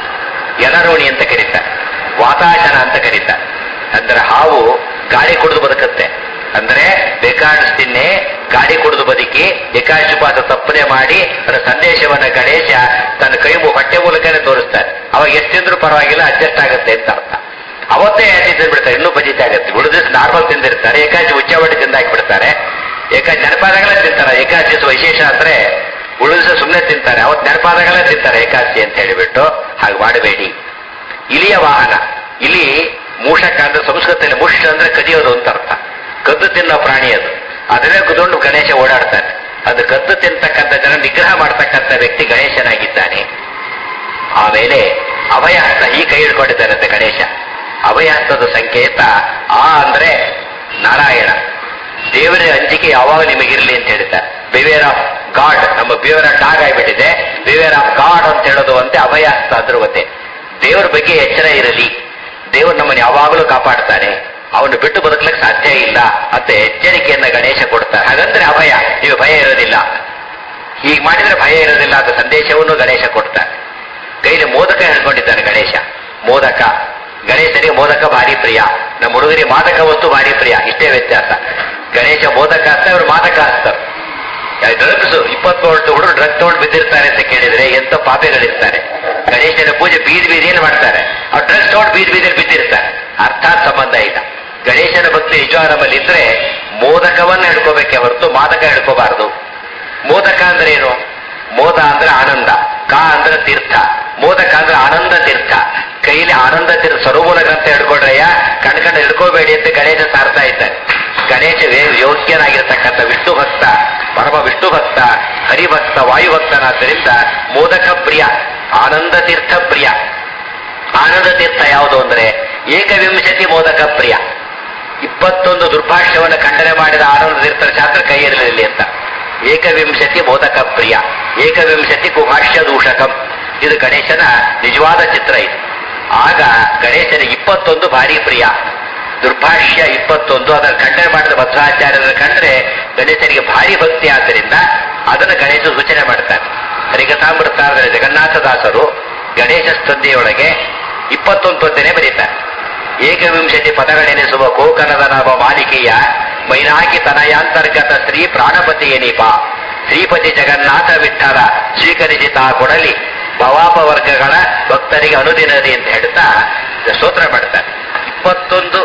ಎಲರೋಣಿ ಅಂತ ಕರೀತಾರೆ ವಾತಾಶನ ಅಂತ ಕರೀತಾರೆ ಅಂದ್ರೆ ಹಾವು ಗಾಳಿ ಕುಡಿದು ಬದುಕುತ್ತೆ ಅಂದ್ರೆ ಬೇಕಾದಷ್ಟಿನ್ನೇ ಗಾಡಿ ಕುಡಿದು ಬದುಕಿ ಏಕಾಶುಪಾತ ತಪ್ಪನೆ ಮಾಡಿ ಅದರ ಸಂದೇಶವನ್ನ ಗಣೇಶ ತನ್ನ ಕೈ ಮು- ಹೊಟ್ಟೆ ಮೂಲಕನೇ ತೋರಿಸ್ತಾರೆ ಅವಾಗ ಎಷ್ಟಿದ್ರು ಪರವಾಗಿಲ್ಲ ಅಡ್ಜಸ್ಟ್ ಆಗುತ್ತೆ ಅಂತ ಅರ್ಥ ಅವತ್ತೇ ಯಾಕೆ ತಿಂದ್ಬಿಡ್ತಾರೆ ಇನ್ನೂ ಬಜಿತೆ ಆಗುತ್ತೆ ಉಳಿದ ದಿವಸ ನಾರ್ಮಲ್ ತಿಂದಿರ್ತಾರೆ ಏಕಾಶಿ ಉಚ್ಚಾವಟಿ ತಿಂದಾಕ್ಬಿಡ್ತಾರೆ ಏಕಾಶಿ ನೆನಪಾದಾಗಲೇ ತಿಂತಾರೆ ಏಕಾಶಿ ದಿವಸ ವಿಶೇಷ ಅಂದ್ರೆ ಉಳಿದ ದಿವಸ ಸುಮ್ಮನೆ ತಿಂತಾರೆ ಅವತ್ತು ನೆನಪಾದಾಗಲೇ ತಿಂತಾರೆ ಏಕಾದಶಿ ಅಂತ ಹೇಳಿಬಿಟ್ಟು ಹಾಗೆ ಮಾಡಬೇಡಿ ಇಲಿಯ ವಾಹನ ಇಲಿ ಮೂಷಕ ಅಂದ್ರೆ ಸಂಸ್ಕೃತದಲ್ಲಿ ಮುಷ್ ಅಂದ್ರೆ ಕದಿಯೋದು ಅಂತ ಅರ್ಥ ಕದ್ದು ತಿನ್ನೋ ಪ್ರಾಣಿ ಅದು ಅದನ್ನೇ ಕುತ್ಕೊಂಡು ಗಣೇಶ ಓಡಾಡ್ತಾನೆ ಅದು ಕದ್ದು ತಿಂತಕ್ಕಂಥ ಜನ ನಿಗ್ರಹ ಮಾಡ್ತಕ್ಕಂಥ ವ್ಯಕ್ತಿ ಗಣೇಶನಾಗಿದ್ದಾನೆ ಆಮೇಲೆ ಅಭಯಹಸ್ತ ಈ ಕೈ ಹಿಡ್ಕೊಂಡಿದ್ದಾನಂತೆ ಗಣೇಶ ಅಭಯಹಸ್ತದ ಸಂಕೇತ ಆ ಅಂದ್ರೆ ನಾರಾಯಣ ದೇವರ ಅಂಜಿಕೆ ಯಾವಾಗ ನಿಮಗಿರ್ಲಿ ಅಂತ ಹೇಳ್ತಾರೆ ಬಿವೇರ್ ಆಫ್ ಗಾಡ್ ನಮ್ಮ ಬಿವೇರ್ ಆಫ್ ಡಾಗ್ ಆಗಿಬಿಟ್ಟಿದೆ ಬಿವೇರ್ ಆಫ್ ಗಾಡ್ ಅಂತ ಹೇಳೋದು ಅಂತೆ ಅಭಯಹಸ್ತ ಅಂದ್ರೂ ಒಂದೇ ದೇವರ ಬಗ್ಗೆ ಎಚ್ಚರ ಇರಲಿ ದೇವರು ನಮ್ಮನ್ನು ಯಾವಾಗಲೂ ಕಾಪಾಡ್ತಾನೆ ಅವನು ಬಿಟ್ಟು ಬದುಕಲಿಕ್ಕೆ ಸಾಧ್ಯ ಇಲ್ಲ ಅಂತ ಎಚ್ಚರಿಕೆಯನ್ನ ಗಣೇಶ ಕೊಡ್ತಾರೆ ಹಾಗಂದ್ರೆ ಅಭಯ ನೀವು ಭಯ ಇರೋದಿಲ್ಲ ಹೀಗೆ ಮಾಡಿದ್ರೆ ಭಯ ಇರೋದಿಲ್ಲ ಅಂತ ಸಂದೇಶವನ್ನು ಗಣೇಶ ಕೊಡ್ತಾನೆ ಕೈಲಿ ಮೋದಕ ಹೇಳ್ಕೊಂಡಿದ್ದಾನೆ ಗಣೇಶ ಮೋದಕ ಗಣೇಶನಿಗೆ ಮೋದಕ ಭಾರಿ ಪ್ರಿಯ ನಮ್ಮ ಹುಡುಗರಿಗೆ ಮಾದಕ ವಸ್ತು ಭಾರಿ ಪ್ರಿಯ ಇಷ್ಟೇ ವ್ಯತ್ಯಾಸ ಗಣೇಶ ಮೋದಕ ಹಸ್ತ ಇವರು ಮಾದಕ ಹಸ್ತಾರೆ ಡ್ರಗ್ಸ್ ಇಪ್ಪತ್ತು ವರ್ಷ ಹುಡುಗರು ಡ್ರಗ್ ತಗೊಂಡು ಬಿದ್ದಿರ್ತಾರೆ ಅಂತ ಕೇಳಿದ್ರೆ ಎಂತ ಪಾಪೆಗಳಿರ್ತಾರೆ ಗಣೇಶನ ಪೂಜೆ ಬೀದಿ ಬೀದಿಯಲ್ಲಿ ಮಾಡ್ತಾರೆ ಅವ್ರು ಡ್ರಗ್ಸ್ ತಗೊಂಡು ಬೀದಿ ಬೀದಿಯಲ್ಲಿ ಬಿದ್ದಿರ್ತಾರೆ ಅರ್ಥಾತ್ ಸಂಬಂಧ ಇಲ್ಲ ಗಣೇಶನ ಭಕ್ತಿ ನಿಜವಾದ ನಮ್ಮಲ್ಲಿ ಇದ್ರೆ ಮೋದಕವನ್ನ ಹಿಡ್ಕೋಬೇಕೆ ಹೊರತು ಮಾದಕ ಹಿಡ್ಕೋಬಾರದು ಮೋದಕ ಅಂದ್ರೆ ಏನು ಮೋದ ಅಂದ್ರೆ ಆನಂದ ಕಾ ಅಂದ್ರೆ ತೀರ್ಥ ಮೋದಕ ಅಂದ್ರೆ ಆನಂದ ತೀರ್ಥ ಕೈಲಿ ಆನಂದ ತೀರ್ಥ ಸರೋವರ ಗ್ರಂಥ ಹಿಡ್ಕೊಂಡ್ರಯ್ಯ ಕಣ್ಕಂಡು ಹಿಡ್ಕೋಬೇಡಿ ಅಂತ ಗಣೇಶ ಸಾರ್ತಾ ಇದ್ದಾರೆ ಗಣೇಶ ವೇ- ಯೋಗ್ಯನಾಗಿರ್ತಕ್ಕಂಥ ವಿಷ್ಣು ಭಕ್ತ ಪರಮ ವಿಷ್ಣು ಭಕ್ತ ಹರಿಭಕ್ತ ವಾಯುಭಕ್ತನಾದ್ದರಿಂದ ಮೋದಕ ಪ್ರಿಯ ಆನಂದ ತೀರ್ಥ ಪ್ರಿಯ ಆನಂದ ತೀರ್ಥ ಯಾವುದು ಅಂದ್ರೆ ಏಕವಿಂಶತಿ ಮೋದಕ ಪ್ರಿಯ ಇಪ್ಪತ್ತೊಂದು ದುರ್ಭಾಷ್ಯವನ್ನು ಖಂಡನೆ ಮಾಡಿದ ಆನಂದ ತೀರ್ಥರ ಶಾಸ್ತ್ರ ಕೈಯಲ್ಲಿರಲಿ ಅಂತ ಏಕವಿಂಶತಿ ಮೋದಕ ಪ್ರಿಯ ಏಕವಿಂಶತಿ ಕುಭಾಷ್ಯ ದೂಷಕಂ ಇದು ಗಣೇಶನ ನಿಜವಾದ ಚಿತ್ರ ಇದು ಆಗ ಗಣೇಶನಿಗೆ ಇಪ್ಪತ್ತೊಂದು ಭಾರಿ ಪ್ರಿಯ ದುರ್ಭಾಷ್ಯ ಇಪ್ಪತ್ತೊಂದು ಅದನ್ನು ಖಂಡನೆ ಮಾಡಿದ ಭದ್ರಾಚಾರ್ಯರ ಕಂಡ್ರೆ ಗಣೇಶನಿಗೆ ಭಾರಿ ಭಕ್ತಿ ಆದ್ದರಿಂದ ಅದನ್ನು ಗಣೇಶ ಸೂಚನೆ ಮಾಡ್ತಾರೆ ಹರಿಕಥಾಮೃತಾರ್ಧನ ಜಗನ್ನಾಥದಾಸರು ಗಣೇಶ ಸ್ತುತಿಯೊಳಗೆ ಇಪ್ಪತ್ತೊಂದು ಪದ್ಯನೇ ಬರೀತಾರೆ ಏಕವಿಂಶತಿ ಪದಗಳೆನಿಸುವ ಕೋಕನದ ನವ ಮಾಲಿಕೆಯ ಮೈನಾಕಿ ತನಯಾಂತರ್ಗತ ಶ್ರೀ ಪ್ರಾಣಪತಿ ಎನಿಪ ಶ್ರೀಪತಿ ಜಗನ್ನಾಥ ವಿಠಲ ಸ್ವೀಕರಿಸಿತ ಕೊಡಲಿ ಭವಾಪ ವರ್ಗಗಳ ಭಕ್ತರಿಗೆ ಅನುದಿನದಿ ಅಂತ ಹೇಳ್ತಾ ಸ್ತೋತ್ರ ಮಾಡ್ತಾರೆ ಇಪ್ಪತ್ತೊಂದು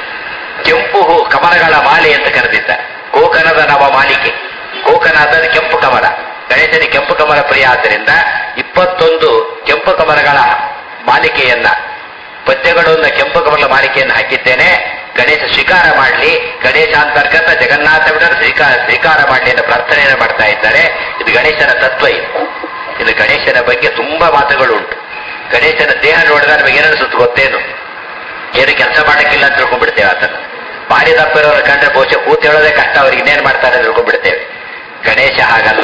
ಕೆಂಪು ಹೂ ಕಮಲಗಳ ಮಾಲೆ ಅಂತ ಕರೆದಿದ್ದಾರೆ ಕೋಕನದ ನವ ಮಾಲಿಕೆ ಕೋಕನ ಅಂದರೆ ಕೆಂಪು ಕಮಲ ಗಣೇಶನ ಕೆಂಪು ಕಮಲ ಪ್ರಿಯ ಆದ್ದರಿಂದ ಇಪ್ಪತ್ತೊಂದು ಕೆಂಪು ಕಮಲಗಳ ಮಾಲಿಕೆಯನ್ನ ಪದ್ಯಗಳನ್ನ ಕೆಂಪು ಕಮಲ ಮಾಲಿಕೆಯನ್ನು ಹಾಕಿದ್ದೇನೆ ಗಣೇಶ ಸ್ವೀಕಾರ ಮಾಡಲಿ ಗಣೇಶಾಂತರ್ಗತ ಜಗನ್ನಾಥ ಬಿಡರು ಸ್ವೀಕಾರ ಸ್ವೀಕಾರ ಮಾಡಲಿ ಅನ್ನೋ ಪ್ರಾರ್ಥನೆಯನ್ನು ಮಾಡ್ತಾ ಇದ್ದಾರೆ ಇದು ಗಣೇಶನ ತತ್ವ ಇದು ಇದು ಗಣೇಶನ ಬಗ್ಗೆ ತುಂಬಾ ಮಾತುಗಳು ಉಂಟು ಗಣೇಶನ ದೇಹ ನೋಡಿದ್ರೆ ನಮಗೆ ಏನನ್ಸುತ್ತೆ ಗೊತ್ತೇನು ಏನು ಕೆಲಸ ಮಾಡಕ್ಕಿಲ್ಲ ಅಂತ ತಿಳ್ಕೊಂಡ್ಬಿಡ್ತೇವೆ ಆತನ ಭಾರಿ ದಪ್ಪಿರೋರ ಕಂಡ್ರೆ ಬಹುಶಃ ಕೂತ್ ಹೇಳೋದೇ ಕಷ್ಟ ಅವ್ರಿಗೆ ಇನ್ನೇನ್ ಮಾಡ್ತಾರೆ ಅಂತ ತಿಳ್ಕೊಂಡ್ಬಿಡ್ತೇವೆ ಗಣೇಶ ಹಾಗಲ್ಲ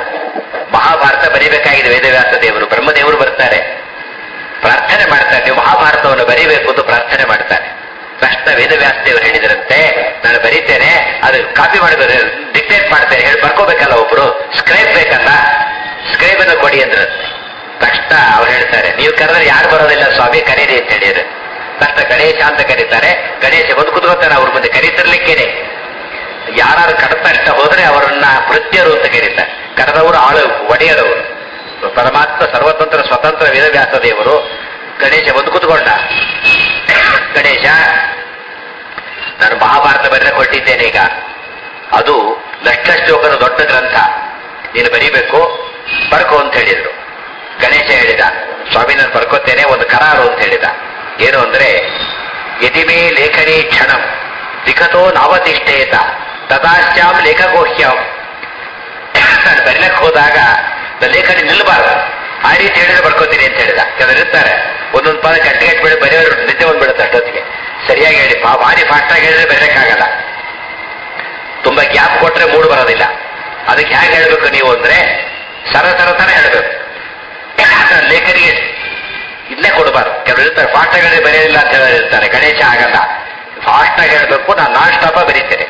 ಮಹಾಭಾರತ ಬರಿಬೇಕಾಗಿದೆ ವೇದವ್ಯಾಸ ದೇವರು ಬ್ರಹ್ಮದೇವರು ಬರ್ತಾರೆ ಪ್ರಾರ್ಥನೆ ಮಾಡ್ತಾರೆ ನೀವು ಮಹಾಭಾರತವನ್ನು ಬರಿಬೇಕು ಅಂತ ಪ್ರಾರ್ಥನೆ ಮಾಡ್ತಾರೆ ತಕ್ಷಣ ವೇದವ್ಯಾಸ ದೇವರು ಹೇಳಿದ್ರಂತೆ ನಾನು ಬರೀತೇನೆ ಅದು ಕಾಪಿ ಮಾಡಿ ಡಿಕ್ಟೇಟ್ ಮಾಡ್ತೇನೆ ಹೇಳಿ ಬರ್ಕೋಬೇಕಲ್ಲ ಒಬ್ರು ಸ್ಕ್ರೈಬ್ ಬೇಕಲ್ಲ ಸ್ಕ್ರೈಬ್ ಅನ್ನು ಕೊಡಿ ಅಂದ್ರಂತೆ ತಕ್ಷಣ ಅವ್ರು ಹೇಳ್ತಾರೆ ನೀವು ಕರೆದ್ರೆ ಯಾರು ಬರೋದಿಲ್ಲ ಸ್ವಾಮಿ ಕರೀರಿ ಅಂತ ಹೇಳಿದ್ರು ತಕ್ಷಣ ಗಣೇಶ ಅಂತ ಕರೀತಾರೆ ಗಣೇಶ ಬಂದು ಕುತ್ಕೋತಾನೆ ಅವ್ರ ಮುಂದೆ ಕರೀತಿರ್ಲಿಕ್ಕೇನೆ ಯಾರು ಕಡತ ಇಷ್ಟ ಹೋದ್ರೆ ಅವರನ್ನ ಭೃತ್ಯರು ಅಂತ ಕರೀತಾರೆ ಕರೆದವರು ಆಳು ಒಡೆಯರವರು ಪರಮಾತ್ಮ ಸರ್ವತಂತ್ರ ಸ್ವತಂತ್ರ ವೇದವ್ಯಾಸ ದೇವರು ಗಣೇಶ ಬಂದು ಕುತ್ಕೊಂಡ ಗಣೇಶ ನಾನು ಮಹಾಭಾರತ ಬರೆದ ಕೊಟ್ಟಿದ್ದೇನೆ ಈಗ ಅದು ಲಕ್ಷ ಶ್ಲೋಕದ ದೊಡ್ಡ ಗ್ರಂಥ ನೀನು ಬರೀಬೇಕು ಬರ್ಕೋ ಅಂತ ಹೇಳಿದ್ರು ಗಣೇಶ ಹೇಳಿದ ಸ್ವಾಮಿ ನಾನು ಬರ್ಕೋತೇನೆ ಒಂದು ಕರಾರು ಅಂತ ಹೇಳಿದ ಏನು ಅಂದ್ರೆ ಯದಿಮೇ ಲೇಖನಿ ಕ್ಷಣಂ ಲಿಖತೋ ನಾವತಿಷ್ಠೇತ ತದಾಶ್ಯಾಂ ಲೇಖಗೋಹ್ಯಂ ನಾನು ಬರೀಲಕ್ಕೆ ಹೋದಾಗ ನನ್ನ ಲೇಖನಿ ನಿಲ್ಲಬಾರ್ದು ಆ ರೀತಿ ಹೇಳಿದ್ರೆ ಬರ್ಕೋತೀನಿ ಅಂತ ಹೇಳಿದ ಕೆಲವರು ಇರ್ತಾರೆ ಒಂದೊಂದು ಪದ ಗಟ್ಟಿಗೆ ಬಿಡಿ ಬರೆಯೋರು ನಿದ್ದೆ ಬಂದ್ಬಿಡುತ್ತೆ ಅಷ್ಟೊತ್ತಿಗೆ ಸರಿಯಾಗಿ ಹೇಳಿ ಬಾ- ಭಾರಿ ಫಾಸ್ಟ್ ಆಗಿ ಹೇಳಿದ್ರೆ ಬರೆಯಕ್ಕಾಗಲ್ಲ ತುಂಬಾ ಗ್ಯಾಪ್ ಕೊಟ್ರೆ ಮೂಡ್ ಬರೋದಿಲ್ಲ ಅದಕ್ಕೆ ಹೇಗೆ ಹೇಳ್ಬೇಕು ನೀವು ಅಂದ್ರೆ ಸರ ಸರ ತರ ಹೇಳ್ಬೇಕು ಲೇಖನಿಗೆ ಇಲ್ಲೇ ಕೊಡಬಾರ್ದು ಕೆಲವರು ಇರ್ತಾರೆ ಫಾಸ್ಟ್ ಆಗಿ ಹೇಳಿದ್ರೆ ಬರೆಯೋದಿಲ್ಲ ಅಂತ ಹೇಳೋರು ಇರ್ತಾರೆ ಗಣೇಶ ಆಗಲ್ಲ ಫಾಸ್ಟ್ ಆಗಿ ಹೇಳ್ಬೇಕು ನಾನು ನಾನ್ ಸ್ಟಾಪ ಬರೀತೇನೆ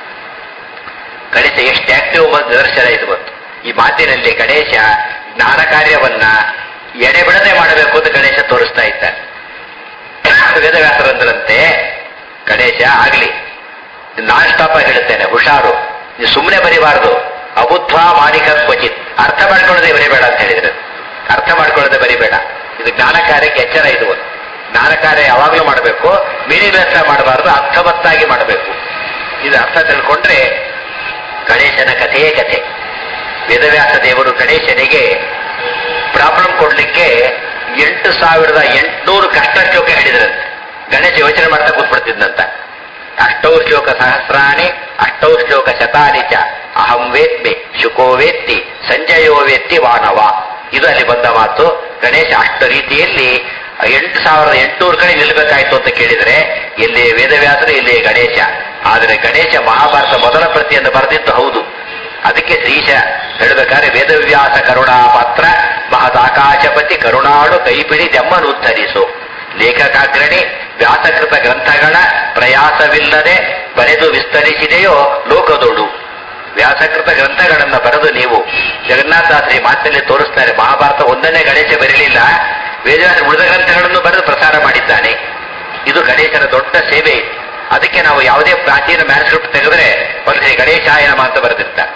ಗಣೇಶ ಎಷ್ಟು ಆಕ್ಟಿವ್ ಬಂದು ನಿದರ್ಶನ ಇದು ಬಂತು ಈ ಮಾತಿನಲ್ಲಿ ಗಣೇಶ ಜ್ಞಾನ ಕಾರ್ಯವನ್ನ ಎಡೆಬಿಡದೆ ಮಾಡಬೇಕು ಅಂತ ಗಣೇಶ ತೋರಿಸ್ತಾ ಇದ್ದಾನೆ ವೇದವ್ಯಾಸರಂದ್ರಂತೆ ಗಣೇಶ ಆಗ್ಲಿ ನಾನ್ ಸ್ಟಾಪ್ ಆಗಿ ಹೇಳ್ತೇನೆ ಹುಷಾರು ನೀವು ಸುಮ್ಮನೆ ಬರಿಬಾರ್ದು ಅಬುದ್ಧ ಮಾನಿಕ ಕ್ವಚಿತ್ ಅರ್ಥ ಮಾಡ್ಕೊಳ್ಳದೆ ಬರಿಬೇಡ ಅಂತ ಹೇಳಿದ್ರು ಅರ್ಥ ಮಾಡ್ಕೊಳ್ಳದೆ ಬರಿಬೇಡ ಇದು ಜ್ಞಾನ ಕಾರ್ಯಕ್ಕೆ ಎಚ್ಚರ ಇದು ಒಂದು ಜ್ಞಾನ ಕಾರ್ಯ ಯಾವಾಗಲೂ ಮಾಡಬೇಕು ಮೀನಿಂಗ್ಲೆಸ್ ಮಾಡಬಾರ್ದು ಅರ್ಥವತ್ತಾಗಿ ಮಾಡಬೇಕು ಇದು ಅರ್ಥ ತಿಳ್ಕೊಂಡ್ರೆ ಗಣೇಶನ ಕಥೆಯೇ ಕಥೆ ವೇದವ್ಯಾಸ ದೇವರು ಗಣೇಶನಿಗೆ ಪ್ರಾಬ್ಲಮ್ ಕೊಡ್ಲಿಕ್ಕೆ ಎಂಟು ಸಾವಿರದ ಎಂಟುನೂರು ಕಷ್ಟ ಶ್ಲೋಕ ಹೇಳಿದ್ರಂತೆ ಗಣೇಶ ಯೋಚನೆ ಮಾಡ್ತಾ ಕೂತ್ಬಿಡ್ತಿದ್ದಂತ ಅಷ್ಟೌ ಶ್ಲೋಕ ಸಹಸ್ರಾಣಿ ಅಷ್ಟೌ ಶ್ಲೋಕ ಶತಾನಿ ಚ ಅಹಂ ವೇತ್ಮಿ ಶುಕೋ ವೇತ್ತಿ ಸಂಜಯೋ ವೇತ್ತಿ ವಾನವ ಇದು ಅಲ್ಲಿ ಬಂದ ಮಾತು ಗಣೇಶ ಅಷ್ಟು ರೀತಿಯಲ್ಲಿ ಎಂಟು ಸಾವಿರದ ಎಂಟುನೂರು ಕಡೆ ನಿಲ್ಬೇಕಾಯ್ತು ಅಂತ ಕೇಳಿದ್ರೆ ಇಲ್ಲಿ ವೇದವ್ಯಾಸರು ಇಲ್ಲಿ ಗಣೇಶ ಆದರೆ ಗಣೇಶ ಮಹಾಭಾರತ ಮೊದಲ ಪ್ರತಿಯನ್ನು ಬರೆದಿದ್ದು ಹೌದು ಅದಕ್ಕೆ ಶ್ರೀಶ ಹೇಳಬೇಕಾದ್ರೆ ವೇದವ್ಯಾಸ ಕರುಣಾ ಪಾತ್ರ ಮಹದಾಕಾಶಪತಿ ಕರುಣಾಳು ಕೈಪಿಡಿ ದೆಮ್ಮನು ಉದ್ಧರಿಸು ಲೇಖಕಾಗ್ರಣಿ ವ್ಯಾಸಕೃತ ಗ್ರಂಥಗಳ ಪ್ರಯಾಸವಿಲ್ಲದೆ ಬರೆದು ವಿಸ್ತರಿಸಿದೆಯೋ ಲೋಕದೋಡು ವ್ಯಾಸಕೃತ ಗ್ರಂಥಗಳನ್ನ ಬರೆದು ನೀವು ಜಗನ್ನಾಥಾಸ್ರಿ ಮಾತಿನಲ್ಲಿ ತೋರಿಸ್ತಾರೆ ಮಹಾಭಾರತ ಒಂದನೇ ಗಣೇಶ ಬರಲಿಲ್ಲ ವೇದವ್ಯಾಸ ಉಳಿದ ಗ್ರಂಥಗಳನ್ನು ಬರೆದು ಪ್ರಸಾರ ಮಾಡಿದ್ದಾನೆ ಇದು ಗಣೇಶನ ದೊಡ್ಡ ಸೇವೆ ಇದು. ಅದಕ್ಕೆ ನಾವು ಯಾವುದೇ ಪ್ರಾಚೀನ ಮ್ಯಾನ್ಸ್ಕ್ರಿಪ್ಟ್ ತೆಗೆದ್ರೆ ಒಂದು ಗಣೇಶಾಯನಮ ಅಂತ ಬರೆದಿರ್ತಾರೆ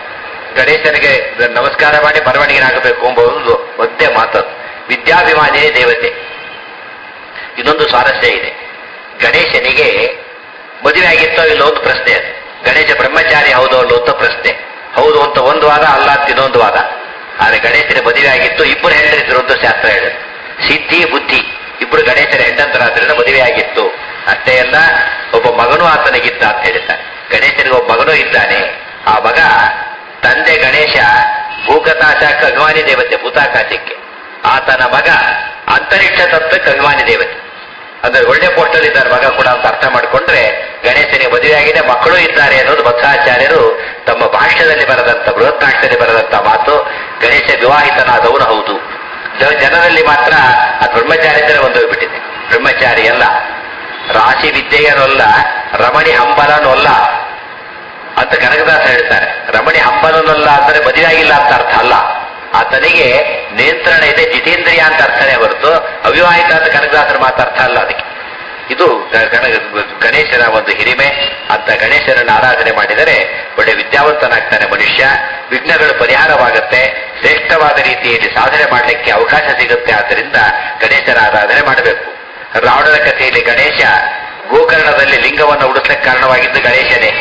ಗಣೇಶನಿಗೆ ನಮಸ್ಕಾರ ಮಾಡಿ ಬರವಣಿಗೆನಾಗಬೇಕು ಎಂಬುದು ಒಂದೇ ಮಾತು ವಿದ್ಯಾಭಿಮಾನಿಯೇ ದೇವತೆ ಇನ್ನೊಂದು ಸ್ವಾರಸ್ಯ ಇದೆ ಗಣೇಶನಿಗೆ ಮದುವೆ ಆಗಿತ್ತೋ ಇಲ್ಲೋ ಒಂದು ಪ್ರಶ್ನೆ ಅದು ಗಣೇಶ ಬ್ರಹ್ಮಚಾರಿ ಹೌದೋ ಅಲ್ಲೋ ಅಂತ ಪ್ರಶ್ನೆ ಹೌದು ಅಂತ ಒಂದು ವಾದ ಅಲ್ಲ ಅಂತ ಇನ್ನೊಂದು ವಾದ ಆದ್ರೆ ಗಣೇಶನ ಮದುವೆ ಆಗಿತ್ತು ಇಬ್ಬರು ಹೆಂಡರಿದ್ರು ಅಂತ ಶಾಸ್ತ್ರ ಹೇಳುತ್ತೆ ಸಿದ್ಧಿ ಬುದ್ಧಿ ಇಬ್ರು ಗಣೇಶನ ಹೆಂಡಂತರಾದ್ರಿಂದ ಮದುವೆ ಆಗಿತ್ತು ಅಷ್ಟೇ ಅಲ್ಲ ಒಬ್ಬ ಮಗನೂ ಆತನಿಗಿದ್ದ ಅಂತ ಹೇಳ್ತಾರೆ ಗಣೇಶನಿಗೆ ಒಬ್ಬ ಮಗನೂ ಇದ್ದಾನೆ ಆ ಮಗ ತಂದೆ ಗಣೇಶ ಭೂಕತಾಶಕ್ಕೆ ಅಭಿಮಾನಿ ದೇವತೆ ಭೂತಾಕಾಶಕ್ಕೆ ಆತನ ಮಗ ಅಂತರಿಕ್ಷ ತತ್ವಕ್ಕೆ ಅಭಿಮಾನಿ ದೇವತೆ ಅಂದ್ರೆ ಒಳ್ಳೆ ಪೋಸ್ಟಲ್ಲಿ ಇದ್ದಾರೆ ಮಗ ಕೂಡ ಅಂತ ಅರ್ಥ ಮಾಡಿಕೊಂಡ್ರೆ ಗಣೇಶನಿಗೆ ಮದುವೆ ಆಗಿದೆ ಮಕ್ಕಳು ಇದ್ದಾರೆ ಅನ್ನೋದು ಭಕ್ತಾಚಾರ್ಯರು ತಮ್ಮ ಭಾಷ್ಯದಲ್ಲಿ ಬರೆದಂತ ಬೃಹತ್ ಭಾಷ್ಯದಲ್ಲಿ ಬರೆದಂತ ಮಾತು ಗಣೇಶ ವಿವಾಹಿತನಾದವನು ಹೌದು ಜ- ಜನರಲ್ಲಿ ಮಾತ್ರ ಅದು ಬ್ರಹ್ಮಚಾರಿದ್ರೆ ಒಂದು ಹೋಗ್ಬಿಟ್ಟಿದೆ ಬ್ರಹ್ಮಚಾರಿ ಅಲ್ಲ ರಾಶಿ ವಿದ್ಯೆಯನೂ ಅಲ್ಲ ರಮಣಿ ಹಂಬಲನೂ ಅಲ್ಲ ಅಂತ ಕನಕದಾಸ ಹೇಳ್ತಾರೆ ರಮಣಿ ಹಂಬಲನಲ್ಲ ಅಂದರೆ ಮದುವೆ ಆಗಿಲ್ಲ ಅಂತ ಅರ್ಥ ಅಲ್ಲ ಆತನಿಗೆ ನಿಯಂತ್ರಣ ಇದೆ ಜಿತೇಂದ್ರಿಯ ಅಂತ ಅರ್ಥನೇ ಹೊರತು ಅವಿವಾಹಿತ ಅಂತ ಕನಕದಾಸರ ಮಾತು ಅರ್ಥ ಅಲ್ಲ ಅದಕ್ಕೆ ಇದು ಗ- ಗಣ- ಗಣೇಶನ ಒಂದು ಹಿರಿಮೆ ಅಂತ ಗಣೇಶನನ್ನು ಆರಾಧನೆ ಮಾಡಿದರೆ ಒಳ್ಳೆ ವಿದ್ಯಾವಂತನಾಗ್ತಾನೆ ಮನುಷ್ಯ ವಿಘ್ನಗಳು ಪರಿಹಾರವಾಗುತ್ತೆ ಶ್ರೇಷ್ಠವಾದ ರೀತಿಯಲ್ಲಿ ಸಾಧನೆ ಮಾಡಲಿಕ್ಕೆ ಅವಕಾಶ ಸಿಗುತ್ತೆ ಆದ್ದರಿಂದ ಗಣೇಶನ ಆರಾಧನೆ ಮಾಡಬೇಕು ರಾವಣನ ಕಥೆಯಲ್ಲಿ ಗಣೇಶ ಗೋಕರ್ಣದಲ್ಲಿ ಲಿಂಗವನ್ನು ಉಡಿಸ್ಲಿಕ್ಕೆ ಕಾರಣವಾಗಿದ್ದು ಗಣೇಶನೇ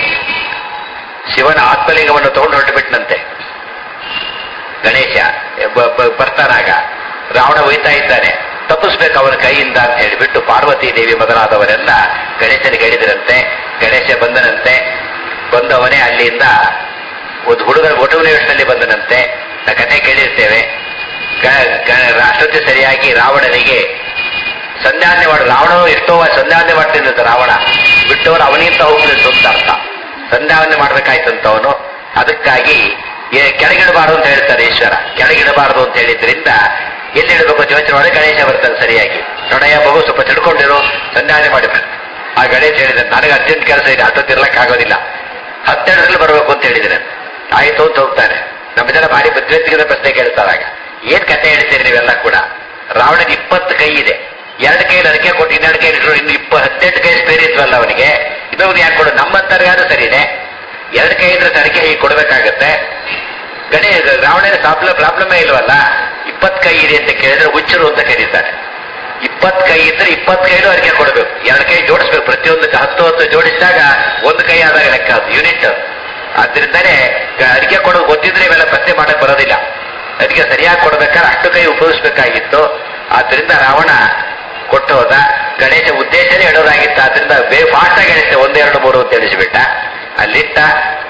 ಶಿವನ ಆತ್ಮಲಿಂಗವನ್ನು ತಗೊಂಡು ಹೊರಟುಬಿಟ್ನಂತೆ ಗಣೇಶ ಬ- ಬ- ಬರ್ತಾನಾಗ ರಾವಣ ಒಯ್ತಾ ಇದ್ದಾನೆ ತಪ್ಪಿಸ್ಬೇಕು ಅವನ ಕೈಯಿಂದ ಅಂತ ಹೇಳಿಬಿಟ್ಟು ಪಾರ್ವತಿ ದೇವಿ ಮೊದಲಾದವರೆಲ್ಲ ಗಣೇಶನಿಗೆ ಹೇಳಿದ್ರಂತೆ ಗಣೇಶ ಬಂದನಂತೆ ಬಂದವನೇ ಅಲ್ಲಿಂದ ಒಂದು ಹುಡುಗರ ಒಟುವನೆ ವೇಷದಲ್ಲಿ ಬಂದನಂತೆ ಆ ಕಥೆ ಕೇಳಿರ್ತೇವೆ ಗ- ಗ- ಅಷ್ಟೊತ್ತಿ ಸರಿಯಾಗಿ ರಾವಣನಿಗೆ ಸಂಧ್ಯಾನೆ ಮಾಡು ರಾವಣನು ಎಷ್ಟೋ ಸಂಧ್ಯಾನೆ ಮಾಡ್ತಿದ್ದಂತ ರಾವಣ ಬಿಟ್ಟವರು ಅವನಿಂದ ಹೋಗ್ಲಿಲ್ಲ ಅಂತ ಅರ್ಥ ಸಂಧ್ಯಾವನೆ ಮಾಡ್ಬೇಕಾಯ್ತಂತ ಅವನು ಅದಕ್ಕಾಗಿ ಏ- ಕೆಳಗಿಡಬಾರದು ಅಂತ ಹೇಳ್ತಾರೆ ಈಶ್ವರ ಕೆಳಗಿಡಬಾರದು ಅಂತ ಹೇಳಿದ್ರಿಂದ ಎಲ್ಲಿ ಇಡಬೇಕು ಅಂತ ಯೋಚನೆ ಮಾಡಿ ಗಣೇಶ ಬರ್ತಾನೆ ಸರಿಯಾಗಿ ನೋಡಯ್ಯ ಮಗು ಸ್ವಲ್ಪ ತಿಳ್ಕೊಂಡಿರು ಸಂಧ್ಯಾನೆ ಮಾಡಿದ್ರು ಆ ಗಣೇಶ ಹೇಳಿದ ನನಗೆ ಅರ್ಜೆಂಟ್ ಕೆಲಸ ಇದೆ ಹತ್ತೊತ್ತಿರ್ಲಕ್ಕೆ ಆಗೋದಿಲ್ಲ ಹತ್ತೆರಡರಲ್ಲಿ ಬರಬೇಕು ಅಂತ ಹೇಳಿದ್ರೆ ಆಯ್ತು ಅಂತ ಹೋಗ್ತಾನೆ ನಮ್ಮ ಜನ ಭಾರಿ ಬುದ್ಧಿವಂತಿಕೆ ಪ್ರಶ್ನೆ ಕೇಳ್ತಾರೆ ಆಗ ಏನ್ ಕತೆ ಹೇಳ್ತೀರಿ ನೀವೆಲ್ಲ ಕೂಡ ರಾವಣಗೆ ಇಪ್ಪತ್ತು ಕೈ ಇದೆ ಎರಡು ಕೈ ಅದಕ್ಕೆ ಕೊಟ್ಟು ಇನ್ನೆರಡು ಕೈ ಇಟ್ಟರು ಇನ್ನು ಇಪ್ಪ ಹತ್ತೆಂಟು ಕೈ ಸ್ಪೇರ್ ಇದ್ವಲ್ಲ ಅವನಿಗೆ ಇನ್ನೊಂದು ಯಾಕೆ ಕೊಡು ನಮ್ಮಂತರ್ಗಾದ್ರೂ ಸರಿನೇ ಎರಡು ಕೈ ಇದ್ರೆ ತನಗೆ ಹೀಗೆ ಕೊಡ್ಬೇಕಾಗತ್ತೆ ಗಣೇ ರಾವಣನ ಪ್ರಾಬ್ಲಮ್ ಪ್ರಾಬ್ಲಮೇ ಇಲ್ವಲ್ಲ ಇಪ್ಪತ್ತು ಕೈ ಇದೆ ಅಂತ ಕೇಳಿದ್ರೆ ಹುಚ್ಚರು ಅಂತ ಕರೀತಾರೆ ಇಪ್ಪತ್ತು ಕೈ ಇದ್ರೆ ಇಪ್ಪತ್ತು ಕೈಲೂ ಅಡಿಕೆ ಕೊಡಬೇಕು ಎರಡು ಕೈ ಜೋಡಿಸ್ಬೇಕು ಪ್ರತಿಯೊಂದಕ್ಕೆ ಹತ್ತು ಹತ್ತು ಜೋಡಿಸಿದಾಗ ಒಂದು ಕೈ ಆದಾಗ ಲೆಕ್ಕ ಅದು ಯೂನಿಟ್ ಆದ್ರಿಂದನೇ ಗ- ಅಡಿಕೆ ಕೊಡೋದು ಗೊತ್ತಿದ್ರೆ ಇವೆಲ್ಲ ಪತ್ತೆ ಮಾಡಕ್ ಬರೋದಿಲ್ಲ ಅದಕ್ಕೆ ಸರಿಯಾಗಿ ಕೊಡ್ಬೇಕಾದ್ರೆ ಅಷ್ಟು ಕೈ ಉಪಯೋಗಿಸ್ಬೇಕಾಗಿತ್ತು ಆದ್ರಿಂದ ರಾವಣ ಕೊಟ್ಟು ಹೋದ ಗಣೇಶ ಉದ್ದೇಶನೇ ಇಡೋದಾಗಿತ್ತು ಆದ್ರಿಂದ ಬೇ ಫಾಸ್ಟ್ ಆಗಿ ಹೇಳಿದ್ದೆ ಒಂದೆರಡು ಮೂರು ಅಂತ ತಿಳಿಸಿಬಿಟ್ಟ ಅಲ್ಲಿಟ್ಟ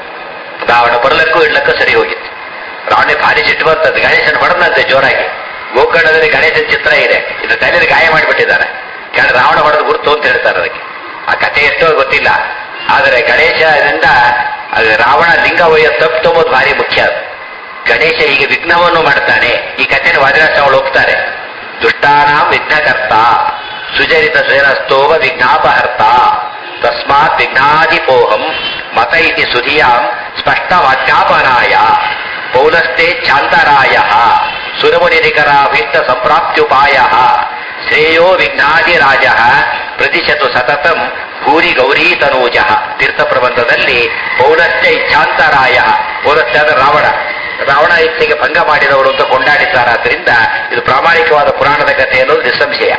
ರಾವಣ ಬರಲಕ್ಕೂ ಇಡ್ಲಕ್ಕೂ ಸರಿ ಹೋಗಿತ್ತು ರಾವಣ ಭಾರಿ ಸಿಟ್ಟು ಬರ್ತದೆ ಗಣೇಶನ ಹೊಡೆದಂತೆ ಜೋರಾಗಿ ಗೋಕರ್ಣದಲ್ಲಿ ಗಣೇಶನ ಚಿತ್ರ ಇದೆ ಇದು ತಲೆಯಲ್ಲಿ ಗಾಯ ಮಾಡಿಬಿಟ್ಟಿದ್ದಾರೆ ಕೆಳ ರಾವಣ ಹೊಡೆದ ಗುರುತು ಅಂತ ಹೇಳ್ತಾರೆ ಅದಕ್ಕೆ ಆ ಕಥೆ ಎಷ್ಟೋ ಗೊತ್ತಿಲ್ಲ ಆದರೆ ಗಣೇಶದಿಂದ ಅದು ರಾವಣ ಲಿಂಗ ಒಯ್ಯ ತಪ್ಪು ತೊಂಬೋದು ಭಾರಿ ಮುಖ್ಯ ಅದು ಗಣೇಶ ಹೀಗೆ ವಿಘ್ನವನ್ನು ಮಾಡ್ತಾನೆ ಈ ಕಥೆನ ವಾದಿರಾಜ ಅವಳು ಒಪ್ತಾರೆ ದುಷ್ಟಾನಾಂ ವಿಘ್ನಕರ್ತ ಸುಜರಿತ ಸ್ತೋಭ ವಿಘ್ನಾಪಹರ್ತ ತಸ್ಮಾತ್ ವಿಘ್ನಾದಿಪೋಹಂ ಮತ ಇತಿ ಸುಧಿಯಾಂ ಸ್ಪಷ್ಟವಾಜ್ಞಾಪನಾಯ ಪೌಲಸ್ತೆ ಚಾಂತರಾಯ ಸುರಮುನಿಕರಾಭೀಷ್ಟ ಸಂಪ್ರಾಪ್ತ್ಯುಪಾಯ ಶ್ರೇಯೋ ವಿಘ್ನಾದಿರಾಜ ಪ್ರತಿಶತು ಸತತಂ ಭೂರಿ ಗೌರೀ ತನೂಜ ತೀರ್ಥ ಪ್ರಬಂಧದಲ್ಲಿ ಪೌಲಸ್ತ್ಯ ಇಚ್ಛಾಂತರಾಯ ಪೌಲಸ್ತ್ಯ ಅಂದ್ರೆ ರಾವಣ ರಾವಣ ಇಚ್ಛೆಗೆ ಭಂಗ ಮಾಡಿದವರು ಅಂತ ಕೊಂಡಾಡಿದ್ದಾರೆ ಆದ್ದರಿಂದ ಇದು ಪ್ರಾಮಾಣಿಕವಾದ ಪುರಾಣದ ಕಥೆ ಅನ್ನೋದು ನಿಸ್ಸಂಶಯ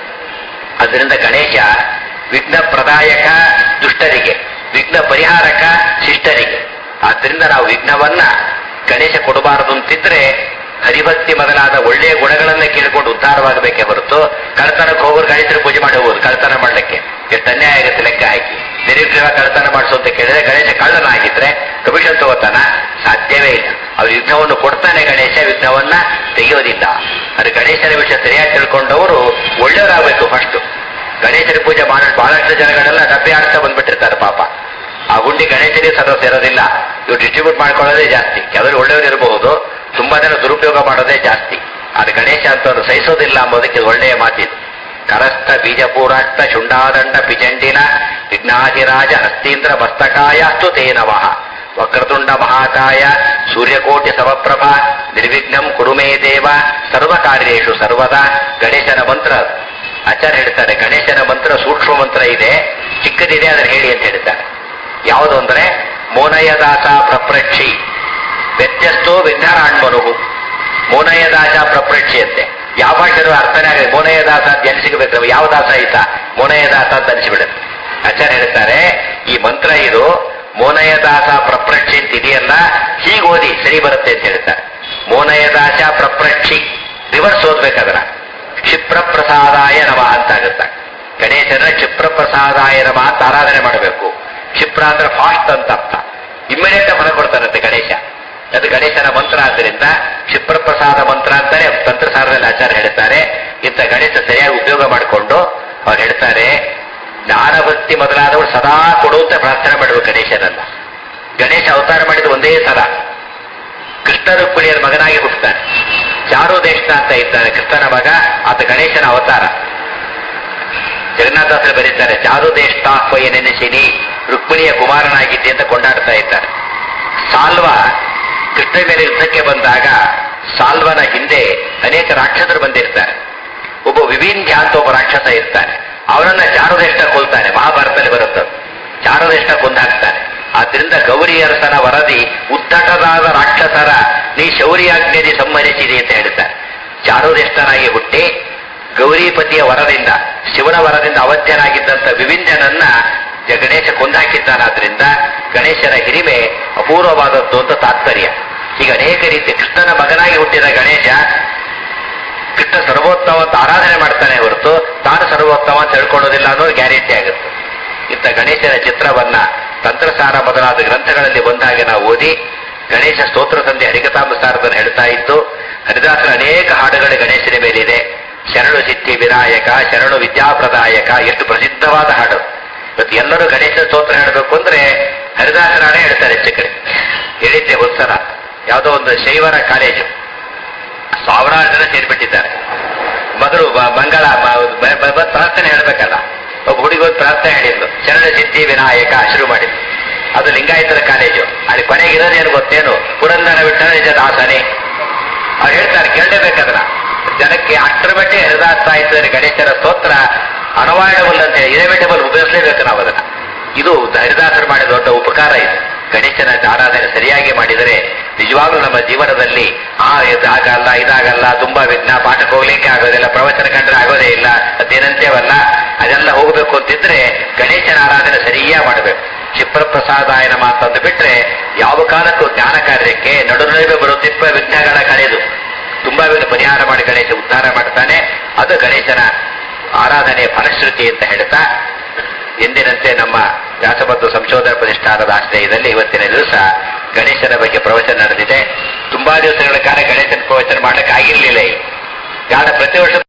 ಅದರಿಂದ ಗಣೇಶ ವಿಘ್ನ ಪ್ರದಾಯಕ ದುಷ್ಟರಿಗೆ ವಿಘ್ನ ಪರಿಹಾರಕ ಶಿಷ್ಟರಿಗೆ ಆದ್ದರಿಂದ ನಾವು ವಿಘ್ನವನ್ನ ಗಣೇಶ ಕೊಡಬಾರದು ಅಂತಿದ್ರೆ ಹರಿಭಕ್ತಿ ಮೊದಲಾದ ಒಳ್ಳೆಯ ಗುಣಗಳನ್ನೇ ಕೇಳಿಕೊಂಡು ಉದ್ಧಾರವಾಗಬೇಕೇ ಹೊರತು ಕಳ್ತನಕ್ಕೆ ಹೋಗೋರು ಗಣೇಶನ ಪೂಜೆ ಮಾಡಿ ಹೋಗೋದು ಕಳ್ತನ ಮಾಡ್ಲಿಕ್ಕೆ ಎಷ್ಟು ಅನ್ಯಾಯ ಆಗುತ್ತೆ ಲೆಕ್ಕ ಹಾಕಿ ನಿರೀಕ್ಷೆ ಕಳ್ತನ ಮಾಡಿಸು ಅಂತ ಕೇಳಿದ್ರೆ ಗಣೇಶ ಕಳ್ಳನಾಗಿದ್ರೆ ಕಮಿಷನ್ ತಗೋತಾನ ಸಾಧ್ಯವೇ ಇಲ್ಲ ಅವ್ರು ವಿಘ್ನವನ್ನು ಕೊಡ್ತಾನೆ ಗಣೇಶ ವಿಘ್ನವನ್ನ ತೆಗೆಯೋದಿಲ್ಲ ಅದು ಗಣೇಶನ ವಿಷಯ ಸರಿಯಾಗಿ ತಿಳ್ಕೊಂಡವರು ಒಳ್ಳೆಯವರಾಗಬೇಕು ಫಸ್ಟ್ ಗಣೇಶನ ಪೂಜೆ ಮಾಡೋ ಬಹಳಷ್ಟು ಜನಗಳೆಲ್ಲ ಡಬ್ಬೆ ಆಡ್ತಾ ಬಂದ್ಬಿಟ್ಟಿರ್ತಾರೆ ಪಾಪ ಆ ಗುಂಡಿ ಗಣೇಶನಿಗೆ ಸದಸ್ಯ ಇರೋದಿಲ್ಲ ಇವ್ರು ಡಿಸ್ಟ್ರಿಬ್ಯೂಟ್ ಮಾಡ್ಕೊಳ್ಳೋದೇ ಜಾಸ್ತಿ ಕೆಲವರು ಒಳ್ಳೆಯವರು ಇರಬಹುದು ತುಂಬಾ ಜನ ದುರುಪಯೋಗ ಮಾಡೋದೇ ಜಾಸ್ತಿ ಅದು ಗಣೇಶ ಅಂತವ್ರು ಸಹಿಸೋದಿಲ್ಲ ಅಂಬೋದಕ್ಕೆ ಇದು ಒಳ್ಳೆಯ ಮಾತಿದು ಕರಸ್ಥ ಬೀಜಪೂರಾಷ್ಟ ಶುಂಡಾದಂಡ ಪಿಚಂಡಿನ ವಿಘ್ನಾಧಿರಾಜ ಹಸ್ತೀಂದ್ರ ಮಸ್ತಕಾಯಸ್ತು ತೇ ನಮಃ ವಕ್ರತುಂಡ ಮಹಾಕಾಯ ಸೂರ್ಯಕೋಟಿ ಸಮಪ್ರಭ ನಿರ್ವಿಘ್ನಂ ಕುರುಮೇ ದೇವ ಸರ್ವ ಕಾರ್ಯೇಶು ಸರ್ವದಾ ಗಣೇಶನ ಮಂತ್ರ ಅದು. ಆಚಾರ್ಯ ಹೇಳ್ತಾರೆ ಗಣೇಶನ ಮಂತ್ರ ಸೂಕ್ಷ್ಮ ಮಂತ್ರ ಇದೆ ಚಿಕ್ಕದಿದೆ ಅದನ್ನು ಹೇಳಿ ಅಂತ ಹೇಳ್ತಾರೆ ಯಾವುದು ಅಂದ್ರೆ ಮೋನಯದಾಸ ಪ್ರಪ್ರಕ್ಷಿ ವ್ಯತ್ಯಸ್ತೋ ವಿದ್ಯಾರಾಣ್ಮನುಹು ಮೋನಯದಾಸ ಪ್ರಪ್ರಕ್ಷೆಯಂತೆ ಯಾವ ಭಾಷೆಯೂ ಅರ್ಥನೇ ಆಗಲಿ ಮೋನಯದಾಸ ಅಂತ ಎಲ್ಲಿ ಸಿಗಬೇಕು ಯಾವ ದಾಸ ಆಯ್ತ ಮೋನಯದಾಸ ಅಂತ ಅನಿಸಿಬಿಡುತ್ತೆ ಆಚಾರ್ಯ ಹೇಳ್ತಾರೆ ಈ ಮಂತ್ರ ಇದು ಮೋನಯದಾಸ ಪ್ರಪ್ರಕ್ಷಿ ಅಂತ ಇದೆಯಲ್ಲ ಹೀಗೆ ಓದಿ ಸರಿ ಬರುತ್ತೆ ಅಂತ ಹೇಳ್ತಾರೆ ಮೋನಯದಾಸ ಪ್ರಪ್ರಕ್ಷಿ ರಿವರ್ಸ್ ಓದ್ಬೇಕಾದ್ರ ಕ್ಷಿಪ್ರ ಪ್ರಸಾದಾಯ ನಮಃ ಅಂತ ಆಗುತ್ತ ಗಣೇಶನ ಕ್ಷಿಪ್ರ ಪ್ರಸಾದಾಯ ನಮಃ ಅಂತ ಆರಾಧನೆ ಮಾಡಬೇಕು ಕ್ಷಿಪ್ರ ಅಂದ್ರೆ ಫಾಸ್ಟ್ ಅಂತ ಅರ್ಥ ಇಮ್ಮಿಡಿಯೇಟ್ ಫಲ ಕೊಡ್ತಾನಂತೆ ಗಣೇಶ ಅದು ಗಣೇಶನ ಮಂತ್ರ ಆದ್ದರಿಂದ ಕ್ಷಿಪ್ರ ಪ್ರಸಾದ ಮಂತ್ರ ಅಂತಾನೆ ತಂತ್ರಸಾರದಲ್ಲಿ ಆಚಾರ್ಯ ಹೇಳ್ತಾರೆ ಇಂಥ ಗಣೇಶ ಸರಿಯಾಗಿ ಉಪಯೋಗ ಮಾಡಿಕೊಂಡು ಅವ್ರು ಹೇಳ್ತಾರೆ ಜ್ಞಾನಭಕ್ತಿ ಮೊದಲಾದವರು ಸದಾ ಕೊಡುವಂತ ಪ್ರಾರ್ಥನೆ ಮಾಡಬೇಕು ಗಣೇಶನನ್ನ ಗಣೇಶ ಅವತಾರ ಮಾಡಿದ ಒಂದೇ ಸಲ ಕೃಷ್ಣ ರುಕ್ಮಿಣಿಯರ ಮಗನಾಗಿ ಹುಟ್ಟುತ್ತಾನೆ ಚಾರುದೇಶ ಅಂತ ಇದ್ದಾನೆ ಕೃಷ್ಣನ ಮಗ ಆತ ಗಣೇಶನ ಅವತಾರ ಜಗನ್ನಾಥಾಸರು ಬರೀತಾರೆ ಚಾರುದೇಷ್ಟಾಹ್ವಯ ನೆನೆಸಿನಿ ರುಕ್ಮಿಣಿಯ ಕುಮಾರನಾಗಿದ್ದೆ ಅಂತ ಕೊಂಡಾಡ್ತಾ ಇದ್ದಾರೆ ಸಾಲ್ವ ಕೃಷ್ಣ ಮೇಲೆ ಯುದ್ಧಕ್ಕೆ ಬಂದಾಗ ಸಾಲ್ವನ ಹಿಂದೆ ಅನೇಕ ರಾಕ್ಷಸರು ಬಂದಿರ್ತಾರೆ ಒಬ್ಬ ವಿವಿಂಧ್ಯ ಅಂತ ಒಬ್ಬ ರಾಕ್ಷಸ ಇರ್ತಾನೆ ಅವನನ್ನ ಚಾರುದೇಷ್ಟ ಕೊಲ್ತಾನೆ ಮಹಾಭಾರತದಲ್ಲಿ ಬರುತ್ತೆ ಚಾರುದೇಷ್ಟ ಕೊಂದಾಕ್ತಾನೆ ಆದ್ರಿಂದ ಗೌರಿಯರಸನ ವರದಿ ಉದ್ದಟದಾದ ರಾಕ್ಷಸರ ನೀ ಶೌರ್ಯಾಜ್ಞೆದಿ ಸಂಹರಿಸಿದೆ ಅಂತ ಹೇಳ್ತಾರೆ ಚಾರುದೇಷ್ಟನಾಗಿ ಹುಟ್ಟಿ ಗೌರಿಪತಿಯ ವರದಿಂದ ಶಿವನ ವರದಿಂದ ಅವಧ್ಯನಾಗಿದ್ದಂಥ ವಿವಿಂಧ್ಯನನ್ನ ಜ- ಗಣೇಶ ಕೊಂದಾಕಿದ್ದಾನಾದ್ರಿಂದ ಗಣೇಶನ ಹಿರಿಮೆ ಅಪೂರ್ವವಾದದ್ದು ಅಂತ ತಾತ್ಪರ್ಯ ಈಗ ಅನೇಕ ರೀತಿ ಕೃಷ್ಣನ ಮಗನಾಗಿ ಹುಟ್ಟಿದ ಗಣೇಶ ಕೃಷ್ಣ ಸರ್ವೋತ್ತಮ ಅಂತ ಆರಾಧನೆ ಮಾಡ್ತಾನೆ ಹೊರತು ತಾನು ಸರ್ವೋತ್ತಮ ಅಂತ ಹೇಳ್ಕೊಳ್ಳೋದಿಲ್ಲ ಅನ್ನೋದು ಗ್ಯಾರಂಟಿ ಆಗುತ್ತೆ ಇಂಥ ಗಣೇಶನ ಚಿತ್ರವನ್ನ ತಂತ್ರಸಾರ ಮೊದಲಾದ ಗ್ರಂಥಗಳಲ್ಲಿ ಬಂದಾಗ ನಾವು ಓದಿ ಗಣೇಶ ಸ್ತೋತ್ರ ಸಂಧಿ ಹರಿಕತಾಂಬಸಾರದಲ್ಲಿ ಹೇಳ್ತಾ ಇದ್ದು ಹರಿದಾಸರ ಅನೇಕ ಹಾಡುಗಳು ಗಣೇಶನ ಮೇಲಿದೆ ಶರಣು ಸಿದ್ಧಿ ವಿನಾಯಕ ಶರಣು ವಿದ್ಯಾಪ್ರದಾಯಕ ಎಷ್ಟು ಪ್ರಸಿದ್ಧವಾದ ಹಾಡು ಇವತ್ತು ಎಲ್ಲರೂ ಗಣೇಶ ಸ್ತೋತ್ರ ಹೇಳಬೇಕು ಅಂದ್ರೆ ಹರಿದಾಸರ ಹಾಡೇ ಹೇಳ್ತಾರೆ ಹೆಚ್ಚು ಕಡೆ ಹೇಳಿದ್ದೆ ಒಂದ್ಸಲ ಯಾವುದೋ ಒಂದು ಶೈವರ ಕಾಲೇಜು ಸಾವಿರಾರು ಜನ ಸೇರ್ಬಿಟ್ಟಿದ್ದಾರೆ ಮೊದಲು ಬ- ಮಂಗಳ ಮ- ಬ- ಬ- ಬ- ಪ್ರಾರ್ಥನೆ ಹೇಳ್ಬೇಕಲ್ಲ ಒಬ್ಬ ಹುಡುಗಿ ಒಂದು ಪ್ರಾರ್ಥನೆ ಹೇಳಿದ್ಲು ಶರಣ ಸಿದ್ಧಿ ವಿನಾಯಕ ಶುರು ಮಾಡಿದ್ಲು ಅದು ಲಿಂಗಾಯತರ ಕಾಲೇಜು ಅಲ್ಲಿ ಕೊನೆಗೆ ಇರೋದೇನು ಗೊತ್ತೇನು ಪುರಂದರ ವಿಠಲ ನಿಜ ದಾಸನೇ ಅವ್ರು ಹೇಳ್ತಾರೆ ಕೇಳಲೇಬೇಕದನ್ನ ಜನಕ್ಕೆ ಅಷ್ಟರ ಮಟ್ಟಿಗೆ ಹರಿದಾಸ್ತಾ ಇದ್ದಾರೆ ಗಣೇಶನ ಸ್ತೋತ್ರ ಅನವಾಯ್ಡಬಲ್ ಅಂತ ಹೇಳಿ ಇನ್ಎವಿಟಬಲ್ ಉಪಯೋಗಿಸಲೇಬೇಕು ನಾವು ಅದನ್ನ ಇದು ಹರಿದಾಸರು ಮಾಡಿದ ದೊಡ್ಡ ಉಪಕಾರ ಇದು ಗಣೇಶನ ಆರಾಧನೆ ಸರಿಯಾಗಿ ಮಾಡಿದರೆ ನಿಜವಾಗ್ಲೂ ನಮ್ಮ ಜೀವನದಲ್ಲಿ ಆ ಇದಾಗಲ್ಲ ಇದಾಗಲ್ಲ ತುಂಬಾ ವಿಘ್ನ ಪಾಠಕ್ಕೆ ಹೋಗ್ಲಿಕ್ಕೆ ಆಗೋದಿಲ್ಲ ಪ್ರವಚನ ಕಂಡ್ರೆ ಆಗೋದೇ ಇಲ್ಲ ಅದೇನಂತೇವಲ್ಲ ಅದೆಲ್ಲ ಹೋಗಬೇಕು ಅಂತಿದ್ರೆ ಗಣೇಶನ ಆರಾಧನೆ ಸರಿಯಾಗಿ ಮಾಡಬೇಕು ಕ್ಷಿಪ್ರ ಪ್ರಸಾದಾಯ ನಮ ಅಂತಂದು ಬಿಟ್ರೆ ಯಾವ ಕಾಲಕ್ಕೂ ಜ್ಞಾನ ಕಾರ್ಯಕ್ಕೆ ನಡು ನಡುವೆ ಬರೋ ತಿಪ್ಪ ವಿಘ್ನಗಳ ಕಳೆದು ತುಂಬಾ ವೇಳೆ ಪರಿಹಾರ ಮಾಡಿ ಗಣೇಶ ಉದ್ಧಾರ ಮಾಡ್ತಾನೆ ಅದು ಗಣೇಶನ ಆರಾಧನೆಯ ಫಲಶ್ರುತಿ ಅಂತ ಹೇಳ್ತಾ ಎಂದಿನಂತೆ ನಮ್ಮ ವ್ಯಾಸಬದ್ಧ ಸಂಶೋಧನಾ ಪ್ರತಿಷ್ಠಾನದ ಆಶ್ರಯದಲ್ಲಿ ಇವತ್ತಿನ ದಿವಸ ಗಣೇಶನ ಬಗ್ಗೆ ಪ್ರವಚನ ನಡೆದಿದೆ ತುಂಬಾ ದಿವಸಗಳ ಕಾಲ ಗಣೇಶನ ಪ್ರವಚನ ಮಾಡಲಿಕ್ಕೆ ಆಗಿರ್ಲಿಲ್ಲ ಇಲ್ಲಿ ಕಾರಣ ಪ್ರತಿ ವರ್ಷ